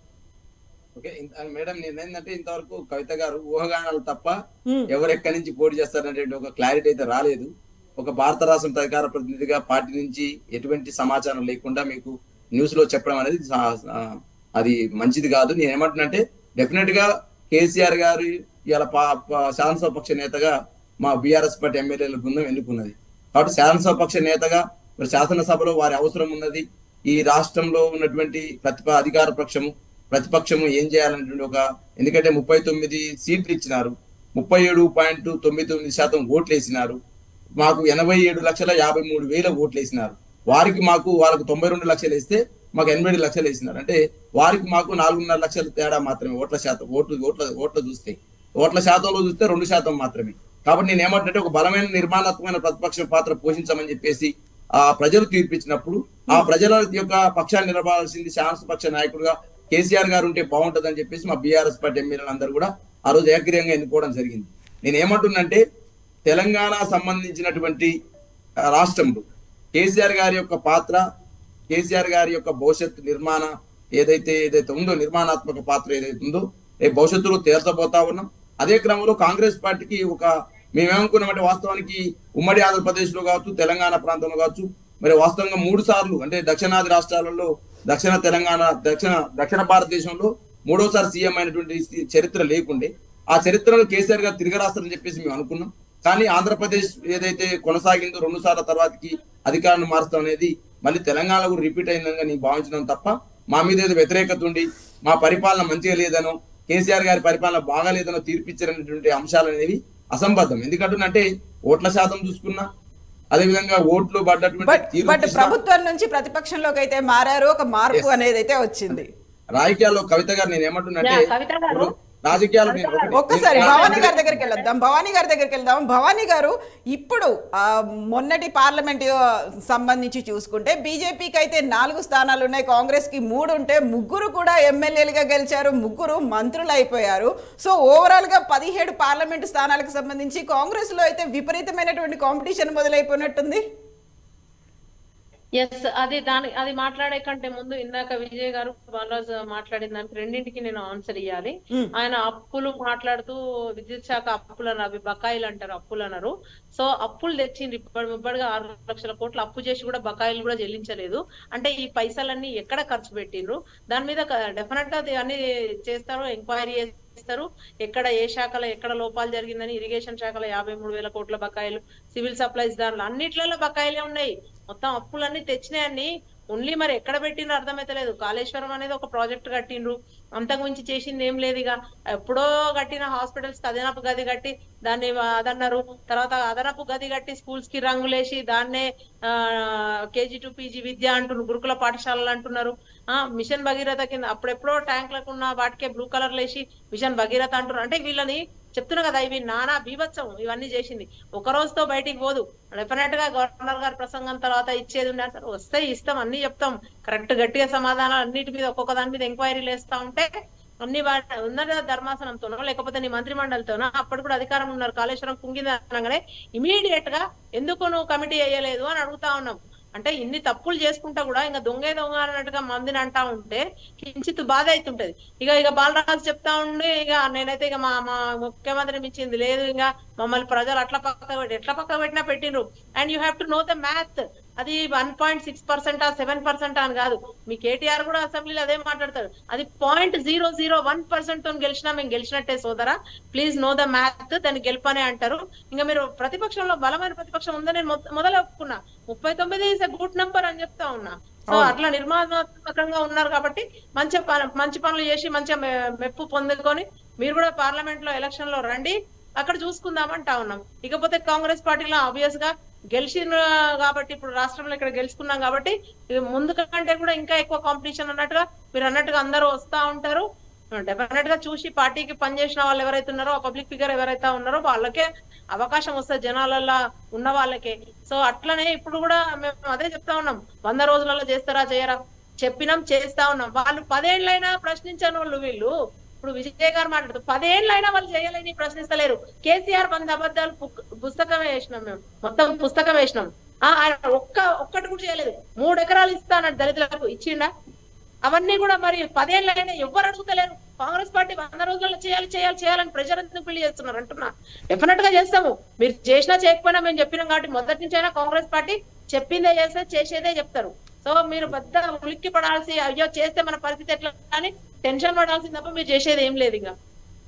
ఓకే ఇంత- మేడం నేను ఏంటంటే ఇంతవరకు కవిత గారు ఊహగానాలు తప్ప ఎవరు ఎక్కడి నుంచి పోటీ చేస్తారనేటువంటి ఒక క్లారిటీ అయితే రాలేదు ఒక భారత రాష్ట్రం అధికార ప్రతినిధిగా పార్టీ నుంచి ఎటువంటి సమాచారం లేకుండా మీకు న్యూస్ లో చెప్పడం అనేది సా- ఆ, అది మంచిది కాదు నేను ఏమంటున్నంటే డెఫినెట్ గా కేసీఆర్ గారు ఇలా శాసనసభ పక్ష నేతగా మా బీఆర్ఎస్ పార్టీ ఎమ్మెల్యేల బృందం ఎన్నుకున్నది కాబట్టి శాసనసభ పక్ష నేతగా మరి శాసనసభలో వారి అవసరం ఉన్నది ఈ రాష్ట్రంలో ఉన్నటువంటి ప్రతిప అధికార పక్షము ప్రతిపక్షము ఏం చేయాలనేటువంటి ఒక ఎందుకంటే ముప్పై తొమ్మిది సీట్లు ఇచ్చినారు ముప్పై ఏడు పాయింట్ తొమ్మిది తొమ్మిది శాతం ఓట్లు వేసినారు మాకు ఎనభై ఏడు లక్షల యాభై మూడు వేల ఓట్లు వేసినారు వారికి మాకు వాళ్ళకు తొంభై రెండు లక్షలు వేస్తే మాకు ఎనభై ఏడు లక్షలు వేసినారు అంటే వారికి మాకు నాలుగున్నర లక్షల తేడా మాత్రమే ఓట్ల శాతం ఓట్లు ఓట్ల ఓట్ల చూస్తే ఓట్ల శాతంలో చూస్తే రెండు శాతం మాత్రమే కాబట్టి నేను ఏమంటే ఒక బలమైన నిర్మాణాత్మకమైన ప్రతిపక్ష పాత్ర పోషించమని చెప్పేసి ఆ ప్రజలు తీర్పిచ్చినప్పుడు ఆ ప్రజల యొక్క పక్షాన్ని నిలబాల్సింది శాసనపక్ష నాయకుడుగా కేసీఆర్ గారు ఉంటే బాగుంటదని చెప్పేసి మా బీఆర్ఎస్ పార్టీ ఎమ్మెల్యేలు అందరూ కూడా ఆ రోజు ఏకగ్రీయంగా ఎన్నుకోవడం జరిగింది నేను ఏమంటున్నంటే తెలంగాణ సంబంధించినటువంటి ఆ, రాష్ట్రంలో కేసీఆర్ గారి యొక్క పాత్ర కేసీఆర్ గారి యొక్క భవిష్యత్తు నిర్మాణ ఏదైతే ఏదైతే ఉందో నిర్మాణాత్మక పాత్ర ఏదైతే ఉందో రేపు భవిష్యత్తులో తేల్చబోతా ఉన్నాం అదే క్రమంలో కాంగ్రెస్ పార్టీకి ఒక మేమేమనుకున్నామంటే వాస్తవానికి ఉమ్మడి ఆంధ్రప్రదేశ్ లో కావచ్చు తెలంగాణ ప్రాంతంలో కావచ్చు మరి వాస్తవంగా మూడు సార్లు అంటే దక్షిణాది రాష్ట్రాలలో దక్షిణ తెలంగాణ దక్షిణ దక్షిణ భారతదేశంలో మూడోసారి సీఎం అయినటువంటి స్థి- చరిత్ర లేకుండే ఆ చరిత్రను కేసీఆర్ గారు తిరగరాస్తారని చెప్పేసి మేము అనుకున్నాం కానీ ఆంధ్రప్రదేశ్ ఏదైతే కొనసాగిందో రెండు సార్ల తర్వాతకి అధికారాన్ని మారుస్తాం అనేది మళ్ళీ తెలంగాణ కూడా రిపీట్ అయిందని నేను భావించడం తప్ప మా మీద ఏదో వ్యతిరేకత ఉండి మా పరిపాలన మంచిగా లేదనో కేసీఆర్ గారి పరిపాలన బాగాలేదనో తీర్పిచ్చారనేటువంటి అంశాలు అనేవి అసంబద్ధం ఎందుకంటే ఓట్ల శాతం చూసుకున్నా అదేవిధంగా ఓట్లు పడ్డటువంటి బట్ తీరు బట్ చూసినా ప్రభుత్వం నుంచి ప్రతిపక్షంలోకి అయితే మారారు ఒక మార్పు Yes. అనేది అయితే వచ్చింది రాజకీయాల్లో కవిత గారు నేను ఏమంటున్నంటే యా, కవిత గారు. ఇప్పుడు రాజకీయాలు నేను ఒకటి- ఒక్కసారి నేను- భవానీ గారి దగ్గరికి వెళ్దాం భవానీ గారి దగ్గరికి వెళ్దాం భవానీ గారు ఇప్పుడు ఆ, మొన్నటి పార్లమెంట్ ఆ, సంబంధించి చూసుకుంటే బీజేపీకి అయితే నాలుగు స్థానాలు ఉన్నాయి కాంగ్రెస్ కి మూడు ఉంటే ముగ్గురు కూడా ఎమ్మెల్యేలుగా గెలిచారు ముగ్గురు మంత్రులు అయిపోయారు సో ఓవరాల్ గా పదిహేడు పార్లమెంట్ స్థానాలకు సంబంధించి కాంగ్రెస్ లో అయితే విపరీతమైనటువంటి కాంపిటీషన్ మొదలైపోయినట్టుంది ఎస్ అది దాని అది మాట్లాడే కంటే ముందు ఇందాక విజయ్ గారు బాలరాజు మాట్లాడిన దానికి రెండింటికి నేను ఆన్సర్ ఇవ్వాలి ఆయన అప్పులు మాట్లాడుతూ విద్యుత్ శాఖ అప్పులు అన్నారు అవి బకాయిలు అంటారు అప్పులు అన్నారు సో అప్పులు తెచ్చిండ్రు ఇప్పటి ఇప్పటిగా ఆరు లక్షల కోట్లు అప్పు చేసి కూడా బకాయిలు కూడా చెల్లించలేదు అంటే ఈ పైసలన్నీ ఎక్కడ ఖర్చు పెట్టిండ్రు దాని మీద డెఫినెట్ గా అది అన్ని చేస్తారు ఎంక్వైరీ చేస్తారు ఎక్కడ ఏ శాఖలో ఎక్కడ లోపాలు జరిగిందని ఇరిగేషన్ శాఖలో యాభై మూడు వేల కోట్ల బకాయిలు సివిల్ సప్లైస్ దానిలో అన్నిట్లలో బకాయిలే ఉన్నాయి మొత్తం అప్పులన్నీ తెచ్చినాయని ఓన్లీ మరి ఎక్కడ పెట్టిండ్రు అర్థమైతలేదు కాళేశ్వరం అనేది ఒక ప్రాజెక్ట్ కట్టిండ్రు అంతకు మించి చేసింది ఏం లేదు ఇక ఎప్పుడో కట్టిన హాస్పిటల్స్ కి అదనపు గది కట్టి దాన్ని అదన్నారు తర్వాత అదనపు గది కట్టి స్కూల్స్ కి రంగులేసి దాన్నే కేజీ టు పీజీ విద్య అంటున్నారు గురుకుల పాఠశాలలు అంటున్నారు ఆ మిషన్ భగీరథ కింద అప్పుడెప్పుడో ట్యాంక్లకు ఉన్న వాటికే బ్లూ కలర్ లేసి మిషన్ భగీరథ అంటున్నారు అంటే వీళ్ళని చెప్తున్నా కదా ఇవి నానా బీభత్సం ఇవన్నీ చేసింది ఒక రోజుతో బయటికి పోదు డెఫినెట్ గా గవర్నర్ గారి ప్రసంగం తర్వాత ఇచ్చేది ఉండే సార్ వస్తే ఇస్తాం అన్ని చెప్తాం కరెక్ట్ గట్టిగా సమాధానాలు అన్నిటి మీద ఒక్కొక్క దాని మీద ఎంక్వైరీలు వేస్తా ఉంటే అన్ని వా- ఉన్నత ధర్మాసనంతోనో లేకపోతే నీ మంత్రి మండలితోనో అప్పుడు కూడా అధికారం ఉన్నారు కాళేశ్వరం కుంగింది అనగానే ఇమీడియట్ గా ఎందుకు నువ్వు కమిటీ వేయలేదు అని అడుగుతా ఉన్నాం అంటే ఇన్ని తప్పులు చేసుకుంటా కూడా ఇంకా దొంగే దొంగ అన్నట్టుగా మందిని అంటా ఉంటే కించిత్ బాధ అవుతుంటది ఇక ఇక బాలరాజు చెప్తా ఉండి ఇక నేనైతే ఇక మా మా ముఖ్యమంత్రి మించింది లేదు ఇంకా మమ్మల్ని ప్రజలు అట్లా పక్క పెట్టి ఎట్లా పక్క పెట్టినా పెట్టిండ్రు and you have to know the math అది వన్ పాయింట్ సిక్స్ పర్సెంట్ ఆ సెవెన్ పర్సెంట్ అని కాదు మీ కేటీఆర్ కూడా అసెంబ్లీలో అదే మాట్లాడతారు అది point zero zero one percent తో గెలిచినా మేము గెలిచినట్టే సోదరా ప్లీజ్ నో ద మ్యాథ్ దాన్ని గెలుపనే అంటారు ఇంకా మీరు ప్రతిపక్షంలో బలమైన ప్రతిపక్షం ఉందని నేను మొద- మొదలు ఒప్పుకున్నా ముప్పై తొమ్మిది ఇస్ గుడ్ నంబర్ అని చెప్తా ఉన్నా సో అట్లా నిర్మాణాత్మకంగా ఉన్నారు కాబట్టి మంచి ప- మంచి పనులు చేసి మంచిగా మె- మెప్పు పొందుకొని మీరు కూడా పార్లమెంట్ లో ఎలక్షన్ లో రండి అక్కడ చూసుకుందామంటా ఉన్నాం ఇకపోతే కాంగ్రెస్ పార్టీలో ఆబ్వియస్ గా గెలిచిన కాబట్టి ఇప్పుడు రాష్ట్రంలో ఇక్కడ గెలుచుకున్నాం కాబట్టి ఇది ముందు కంటే కూడా ఇంకా ఎక్కువ కాంపిటీషన్ అన్నట్టుగా మీరు అన్నట్టుగా అందరూ వస్తా ఉంటారు డెఫినెట్ గా చూసి పార్టీకి పనిచేసిన వాళ్ళు ఎవరైతే ఉన్నారో పబ్లిక్ ఫిగర్ ఎవరైతే ఉన్నారో వాళ్ళకే అవకాశం వస్తుంది జనాలలో ఉన్న వాళ్ళకే సో అట్లనే ఇప్పుడు కూడా మేము అదే చెప్తా ఉన్నాం వంద రోజులలో చేస్తారా చేయరా చెప్పినాం చేస్తా ఉన్నాం వాళ్ళు పదేళ్ళైనా ప్రశ్నించని వాళ్ళు వీళ్ళు ఇప్పుడు విజయ్ గారు మాట్లాడుతూ పదేళ్ళైనా వాళ్ళు చేయలేని ప్రశ్నిస్తలేరు కేసీఆర్ వంద అబద్ధాలు పుక్- పుస్తకం వేసినాం మేము మొత్తం పుస్తకం వేసినాం ఆ, ఆయన ఒక్క ఒక్కటి కూడా చేయలేదు మూడు ఎకరాలు ఇస్తానన్నాడు దళితులకు ఇచ్చిండా అవన్నీ కూడా మరి పదేళ్ళైనా ఎవ్వరు అడుగుతలేరు కాంగ్రెస్ పార్టీ వంద రోజుల్లో చేయాలి చేయాలి చేయాలని ప్రెషర్ ఎందుకు పెళ్లి చేస్తున్నారు అంటున్నా డెఫినెట్ గా చేస్తాము మీరు చేసినా చేయకపోయినా మేము చెప్పినాం కాబట్టి మొదటి నుంచి అయినా కాంగ్రెస్ పార్టీ చెప్పిందే చేస్తే చేసేదే చెప్తారు సో మీరు పెద్ద ఉలిక్కి పడాల్సి అయ్యో చేస్తే మన పరిస్థితి ఎట్లా అని టెన్షన్ పడాల్సింది తప్ప మీరు చేసేది ఏం లేదు ఇక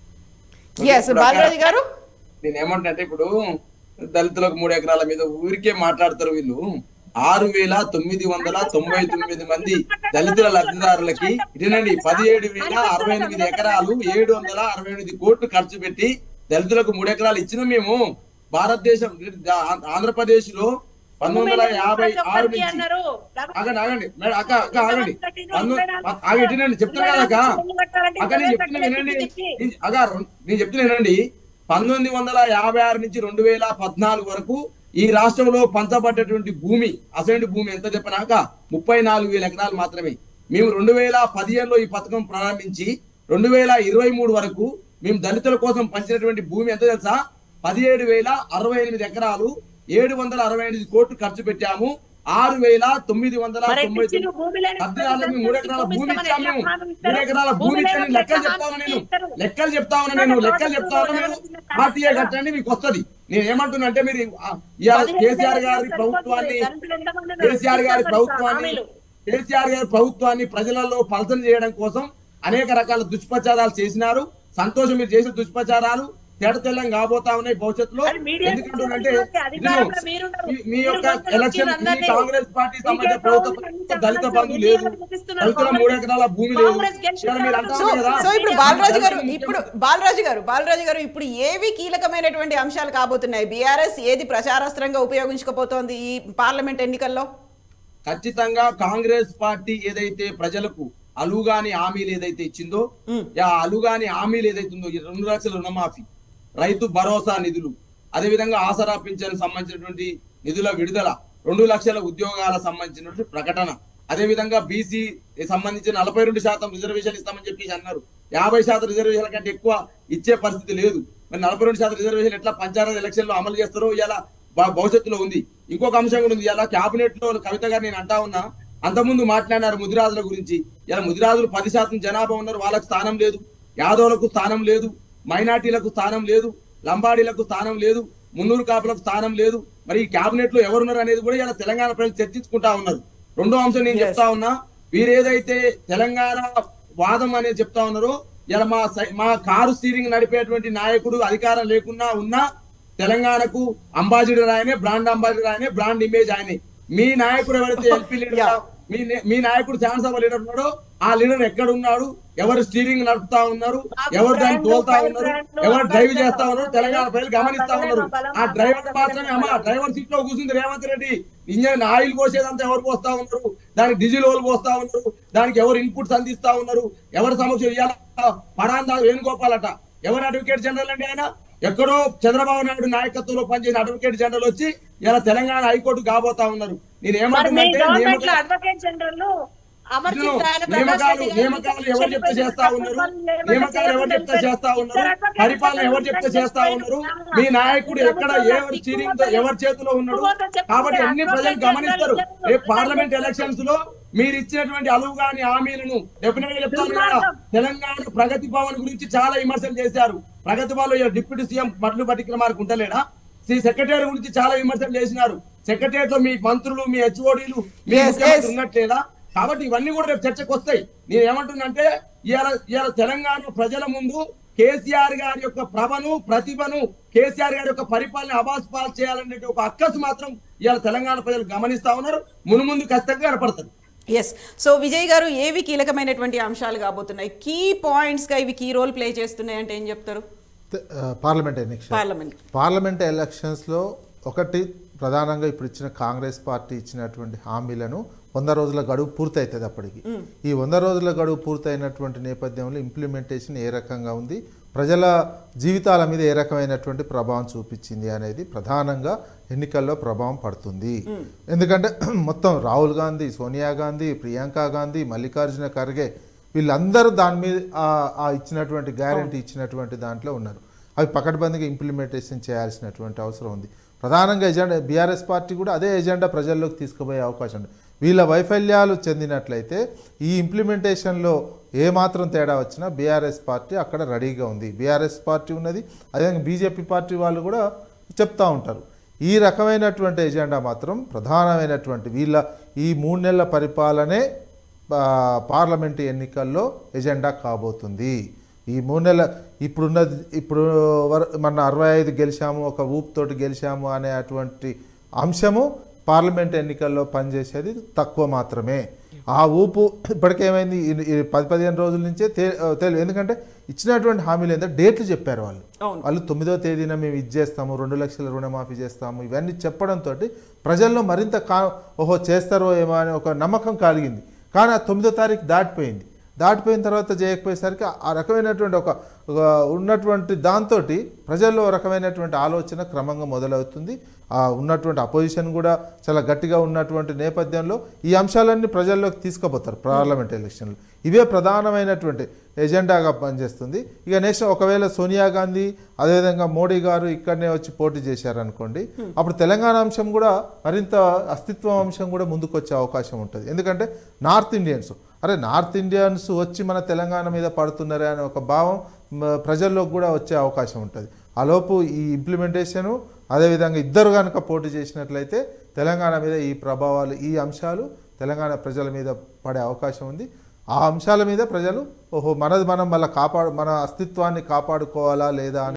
ఎస్ బాలరాజు గారు నేను ఏమంటే ఇప్పుడు దళితులకు మూడు ఎకరాల మీద ఊరికే మాట్లాడతారు వీళ్ళు ఆరు వేల తొమ్మిది వందల తొంభై తొమ్మిది మంది దళితుల లబ్ధిదారులకి ఇదేనండి పదిహేడు వేల అరవై ఎనిమిది ఎకరాలు ఏడు వందల అరవై ఎనిమిది కోట్లు ఖర్చు పెట్టి దళితులకు మూడు ఎకరాలు ఇచ్చిన మేము భారతదేశం ఆ- ఆంధ్రప్రదేశ్ లో పంతొమ్మిది వందల యాభై ఆరు నుంచి అన్నారు ఆగండి ఆగండి మేడం అక్క అక్క ఆగండి పంతొమ్మిది ఆగి వినండి చెప్తున్నా కదా అక్క అక్క నేను చెప్తున్నా వినండి నేను- అక్క రెం- నేను చెప్తున్నా వినండి పంతొమ్మిది వందల యాభై ఆరు నుంచి రెండు వేల పద్నాలుగు వరకు ఈ రాష్ట్రంలో పంచబడ్డటువంటి భూమి అసలు భూమి ఎంత చెప్పినాక ముప్పై నాలుగు వేల ఎకరాలు మాత్రమే మేము రెండు వేల పదిహేనులో ఈ పథకం ప్రారంభించి రెండు వేల ఇరవై మూడు వరకు మేము దళితుల కోసం పంచినటువంటి భూమి ఎంత తెలుసా పదిహేడు వేల అరవై ఎనిమిది ఎకరాలు ఏడు వందల అరవై ఎనిమిది కోట్లు ఖర్చు పెట్టాము ఆరు వేల తొమ్మిది వందల మరి తొంభై ఇచ్చిన భూమి లేని లబ్ధిదారులకు మూడు ఎకరాల భూమి ఇచ్చాము మేము హామీ ఇస్తారు. మూడు ఎకరాల భూమి భూమి ఇచ్చాను లేని లెక్కలు హామీ చెప్తా ఉన్నా నేను ఇస్తారు. లెక్కలు చెప్తా ఉన్నా నేను లెక్కలు చెప్తా ఉన్నా నేను ఆర్టీఏ కట్టండి మీకు వస్తది నేను ఏమంటున్నా అంటే మీరు ఆ, ఇవాళ కేసీఆర్ గారి ప్రభుత్వాన్ని కేసీఆర్ గారి ప్రభుత్వాన్ని కేసీఆర్ గారి ప్రభుత్వాన్ని ప్రజలలో పలసన చేయడం కోసం అనేక రకాల దుష్ప్రచారాలు చేసినారు సంతోషం మీరు చేసిన దుష్ప్రచారాలు తెడ తెల్లం కాబోతా ఉన్నాయి భవిష్యత్తులో అది మీడియా ఎందుకంటే అధికారంలో మీరున్నారు. మీ యొక్క మీరు ఎలక్షన్ అందరినీ మీ కాంగ్రెస్ పార్టీ సంబంధించిన మీకే ప్రభుత్వం ప్రభుత్వం దళిత బంధు మీడియా లేదు చూపిస్తున్నారు. దళితుల మూడు ఎకరాల భూమి లేదు కాంగ్రెస్ గెలిచిన ఇవాళ మీరు తర్వాత సో అంటారు కదా సో ఇప్పుడు బాలరాజు గారు దళితులు ఇప్పుడు బాలరాజు గారు బాలరాజు గారు ఇప్పుడు ఏవి కీలకమైనటువంటి అంశాలు కాబోతున్నాయి బీఆర్ఎస్ ఏది ప్రచారాస్త్రంగా ఉపయోగించకపోతోంది ఈ పార్లమెంట్ ఎన్నికల్లో ఖచ్చితంగా కాంగ్రెస్ పార్టీ ఏదైతే ప్రజలకు అలుగాని హామీలు ఏదైతే ఇచ్చిందో మ్. ఆ అలుగాని హామీలు ఏదైతే ఉందో ఈ రెండు లక్షల రుణమాఫీ రైతు భరోసా నిధులు అదేవిధంగా ఆసరా పింఛన్ సంబంధించినటువంటి నిధుల విడుదల రెండు లక్షల ఉద్యోగాల సంబంధించినటువంటి ప్రకటన అదేవిధంగా బీసీ సంబంధించిన నలభై రెండు శాతం రిజర్వేషన్ ఇస్తామని చెప్పేసి అన్నారు యాభై శాతం రిజర్వేషన్ల కంటే ఎక్కువ ఇచ్చే పరిస్థితి లేదు మరి నలభై రెండు శాతం రిజర్వేషన్ ఎట్లా పంచాయతీ ఎలక్షన్ లో అమలు చేస్తారో ఇలా భవిష్యత్తులో ఉంది ఇంకొక అంశం కూడా ఉంది ఇలా కేబినెట్ లో కవిత గారు నేను అంటా ఉన్నా అంతకుముందు మాట్లాడినారు ముదిరాజుల గురించి ఇలా ముదిరాజులు పది శాతం జనాభా ఉన్నారు వాళ్ళకు స్థానం లేదు యాదవులకు స్థానం లేదు మైనార్టీలకు స్థానం లేదు లంబాడీలకు స్థానం లేదు మున్నూరు కాపులకు స్థానం లేదు మరి ఈ కేబినెట్ లో ఎవరున్నారు అనేది కూడా ఇలా తెలంగాణ ప్రజలు చర్చించుకుంటా ఉన్నారు రెండో అంశం నేను Yes. చెప్తా ఉన్నా వీరేదైతే తెలంగాణ వాదం అనేది చెప్తా ఉన్నారో ఇలా మా సై- మా కారు స్టీరింగ్ నడిపేటువంటి నాయకుడు అధికారం లేకున్నా ఉన్నా తెలంగాణకు అంబాసిడర్ ఆయనే బ్రాండ్ అంబాసిడర్ ఆయనే బ్రాండ్ ఇమేజ్ ఆయనే మీ నాయకుడు ఎవరైతే ఎల్పీ లీడర్ Yeah. మీ నే- మీ నాయకుడు శాసనసభ లీడర్ ఉన్నాడో ఆ లీడర్ ఎక్కడ ఉన్నాడు ఎవరు స్టీరింగ్ నడుపుతా ఉన్నారు ఎవరు దాన్ని తోలుతా ఉన్నారు ఎవరు డ్రైవ్ చేస్తా ఉన్నారు తెలంగాణ ప్రజలు గమనిస్తా ఉన్నారు ఆ డ్రైవర్ మాత్రమే అమ్మ డ్రైవర్ సీట్ లో కూర్చుంది రేవంత్ రెడ్డి ఇంజన్ ఆయిల్ పోసేదంతా ఎవరు పోస్తా ఉన్నారు దానికి డీజిల్ ఓలు పోస్తా ఉన్నారు దానికి ఎవరు ఇన్పుట్స్ అందిస్తా ఉన్నారు ఎవరు సమక్షం ఇవాళ పడాందా వేణుగోపాల్ అట ఎవరు అడ్వకేట్ జనరల్ అండి ఆయన ఎక్కడో చంద్రబాబు నాయుడు నాయకత్వంలో పనిచేసిన అడ్వకేట్ జనరల్ వచ్చి ఇలా తెలంగాణ హైకోర్టు కాబోతా ఉన్నారు నేను మరి మీ ఏమంటున్నా గవర్నమెంట్ లో అంటే అడ్వకేట్ జనరల్ అమర్జిత్ ఇదిగో, ఆయన ప్రకాష్ నియామకాలు రెడ్డి గారు నియామకాలు ఎవరు చెప్తే చేస్తా ఉన్నారు నియామకాలు ఎవరు చెప్తే చేస్తా ఉన్నారు పరిపాలన ఎవరు చెప్తే చేస్తా ఉన్నారు మీ నాయకుడు ఎక్కడ ఎవరి చీరింగ్ ఎవరి చేతిలో ఉన్నాడు కాబట్టి అన్ని ప్రజలు గమనిస్తారు రేపు పార్లమెంట్ ఎలక్షన్స్ లో మీరు ఇచ్చినటువంటి అలువుగాని హామీలను డెఫినెట్ గా చెప్తాను కదా తెలంగాణ ప్రగతి భవన్ గురించి చాలా విమర్శలు చేశారు ప్రగతి భవన్ లో డిప్యూటీ సీఎం మట్లు పట్టికల మార్కు ఉంటలేడా శ్రీ సెక్రటరీ గురించి చాలా విమర్శలు చేసినారు సెక్రటరియట్ లో మీ మంత్రులు మీ హెచ్ఓడీలు మీ Yes, ముఖ్యమంత్రి yes. ఉన్నట్లేదా కాబట్టి ఇవన్నీ కూడా రేపు చర్చకు వస్తాయి నేను ఏమంటున్నంటే ఇవాళ ఇవాళ తెలంగాణ ప్రజల ముందు కేసీఆర్ గారి యొక్క ప్రభను ప్రతిభను కేసీఆర్ గారి యొక్క పరిపాలన అబాస్పాల్ చేయాలనే ఒక అక్కసు మాత్రం ఇవాళ తెలంగాణ ప్రజలు గమనిస్తా ఉన్నారు మునుముందు ఖచ్చితంగా కనపడుతుంది ఎస్ సో విజయ్ గారు ఏవి కీలకమైనటువంటి అంశాలు కాబోతున్నాయి కీ పాయింట్స్ గా ఇవి కీ రోల్ ప్లే చేస్తున్నాయి అంటే ఏం చెప్తారు తె- ఆ, పార్లమెంట్ ఎలక్షన్ పార్లమెంట్ పార్లమెంట్ ఎలక్షన్స్లో ఒకటి ప్రధానంగా ఇప్పుడు ఇచ్చిన కాంగ్రెస్ పార్టీ ఇచ్చినటువంటి హామీలను వంద రోజుల గడువు పూర్తవుతుంది అప్పటికి ఈ వంద రోజుల గడువు పూర్తయినటువంటి నేపథ్యంలో ఇంప్లిమెంటేషన్ ఏ రకంగా ఉంది ప్రజల జీవితాల మీద ఏ రకమైనటువంటి ప్రభావం చూపించింది అనేది ప్రధానంగా ఎన్నికల్లో ప్రభావం పడుతుంది ఎందుకంటే మొత్తం రాహుల్ గాంధీ సోనియా గాంధీ ప్రియాంక గాంధీ మల్లికార్జున ఖర్గే వీళ్ళందరూ దాని మీద ఆ- ఆ ఇచ్చినటువంటి గ్యారంటీ ఇచ్చినటువంటి దాంట్లో ఉన్నారు అవి పకడ్బందీగా ఇంప్లిమెంటేషన్ చేయాల్సినటువంటి అవసరం ఉంది ప్రధానంగా ఎజెండా బీఆర్ఎస్ పార్టీ కూడా అదే ఎజెండా ప్రజల్లోకి తీసుకుపోయే అవకాశం ఉంది వీళ్ళ వైఫల్యాలు చెందినట్లయితే ఈ ఇంప్లిమెంటేషన్లో ఏమాత్రం తేడా వచ్చినా బీఆర్ఎస్ పార్టీ అక్కడ రెడీగా ఉంది బీఆర్ఎస్ పార్టీ ఉన్నది అదేవిధంగా బీజేపీ పార్టీ వాళ్ళు కూడా చెప్తా ఉంటారు ఈ రకమైనటువంటి ఎజెండా మాత్రం ప్రధానమైనటువంటి వీళ్ళ ఈ మూడు నెలల పరిపాలనే ఆ, పార్లమెంటు ఎన్నికల్లో ఎజెండా కాబోతుంది ఈ మూడు నెలల ఇప్పుడున్న ఇప్పుడు వర మన అరవై ఐదు గెలిచాము ఒక ఊపుతోటి గెలిచాము అనే అటువంటి అంశము పార్లమెంట్ ఎన్నికల్లో పనిచేసేది తక్కువ మాత్రమే ఆ ఊపు ఇప్పటికేమైంది ఈ- ఈ పది పదిహేను రోజుల నుంచే తే తెలియదు ఎందుకంటే ఇచ్చినటువంటి హామీలు ఏంటంటే డేట్లు చెప్పారు వాళ్ళు అవును. వాళ్ళు తొమ్మిదో తేదీన మేము ఇది చేస్తాము రెండు లక్షల రుణమాఫీ చేస్తాము ఇవన్నీ చెప్పడంతో ప్రజల్లో మరింత కా ఓహో చేస్తారో ఏమో అని ఒక నమ్మకం కలిగింది కానీ ఆ తొమ్మిదో తారీఖు దాటిపోయింది దాటిపోయిన తర్వాత చేయకపోయేసరికి ఆ రకమైనటువంటి ఒక ఒక ఉన్నటువంటి దాంతో ప్రజల్లో ఒక రకమైనటువంటి ఆలోచన క్రమంగా మొదలవుతుంది ఆ ఉన్నటువంటి అపోజిషన్ కూడా చాలా గట్టిగా ఉన్నటువంటి నేపథ్యంలో ఈ అంశాలన్నీ ప్రజల్లోకి తీసుకుపోతారు పార్లమెంట్ ఎలక్షన్లు ఇవే ప్రధానమైనటువంటి ఎజెండాగా పనిచేస్తుంది ఇక నెక్స్ట్ ఒకవేళ సోనియా గాంధీ అదేవిధంగా మోడీ గారు ఇక్కడనే వచ్చి పోటీ చేశారనుకోండి అప్పుడు తెలంగాణ అంశం కూడా మరింత అస్తిత్వం అంశం కూడా ముందుకు వచ్చే అవకాశం ఉంటుంది ఎందుకంటే నార్త్ ఇండియన్స్ అరే నార్త్ ఇండియన్స్ వచ్చి మన తెలంగాణ మీద పడుతున్నారే అనే ఒక భావం మ, ప్రజల్లోకి కూడా వచ్చే అవకాశం ఉంటుంది ఆలోపు ఈ ఇంప్లిమెంటేషను అదేవిధంగా ఇద్దరు కనుక పోటీ చేసినట్లయితే తెలంగాణ మీద ఈ ప్రభావాలు ఈ అంశాలు తెలంగాణ ప్రజల మీద పడే అవకాశం ఉంది ఆ అంశాల మీద ప్రజలు ఓహో మనది మనం మళ్ళీ కాపాడు మన అస్తిత్వాన్ని కాపాడుకోవాలా లేదా అని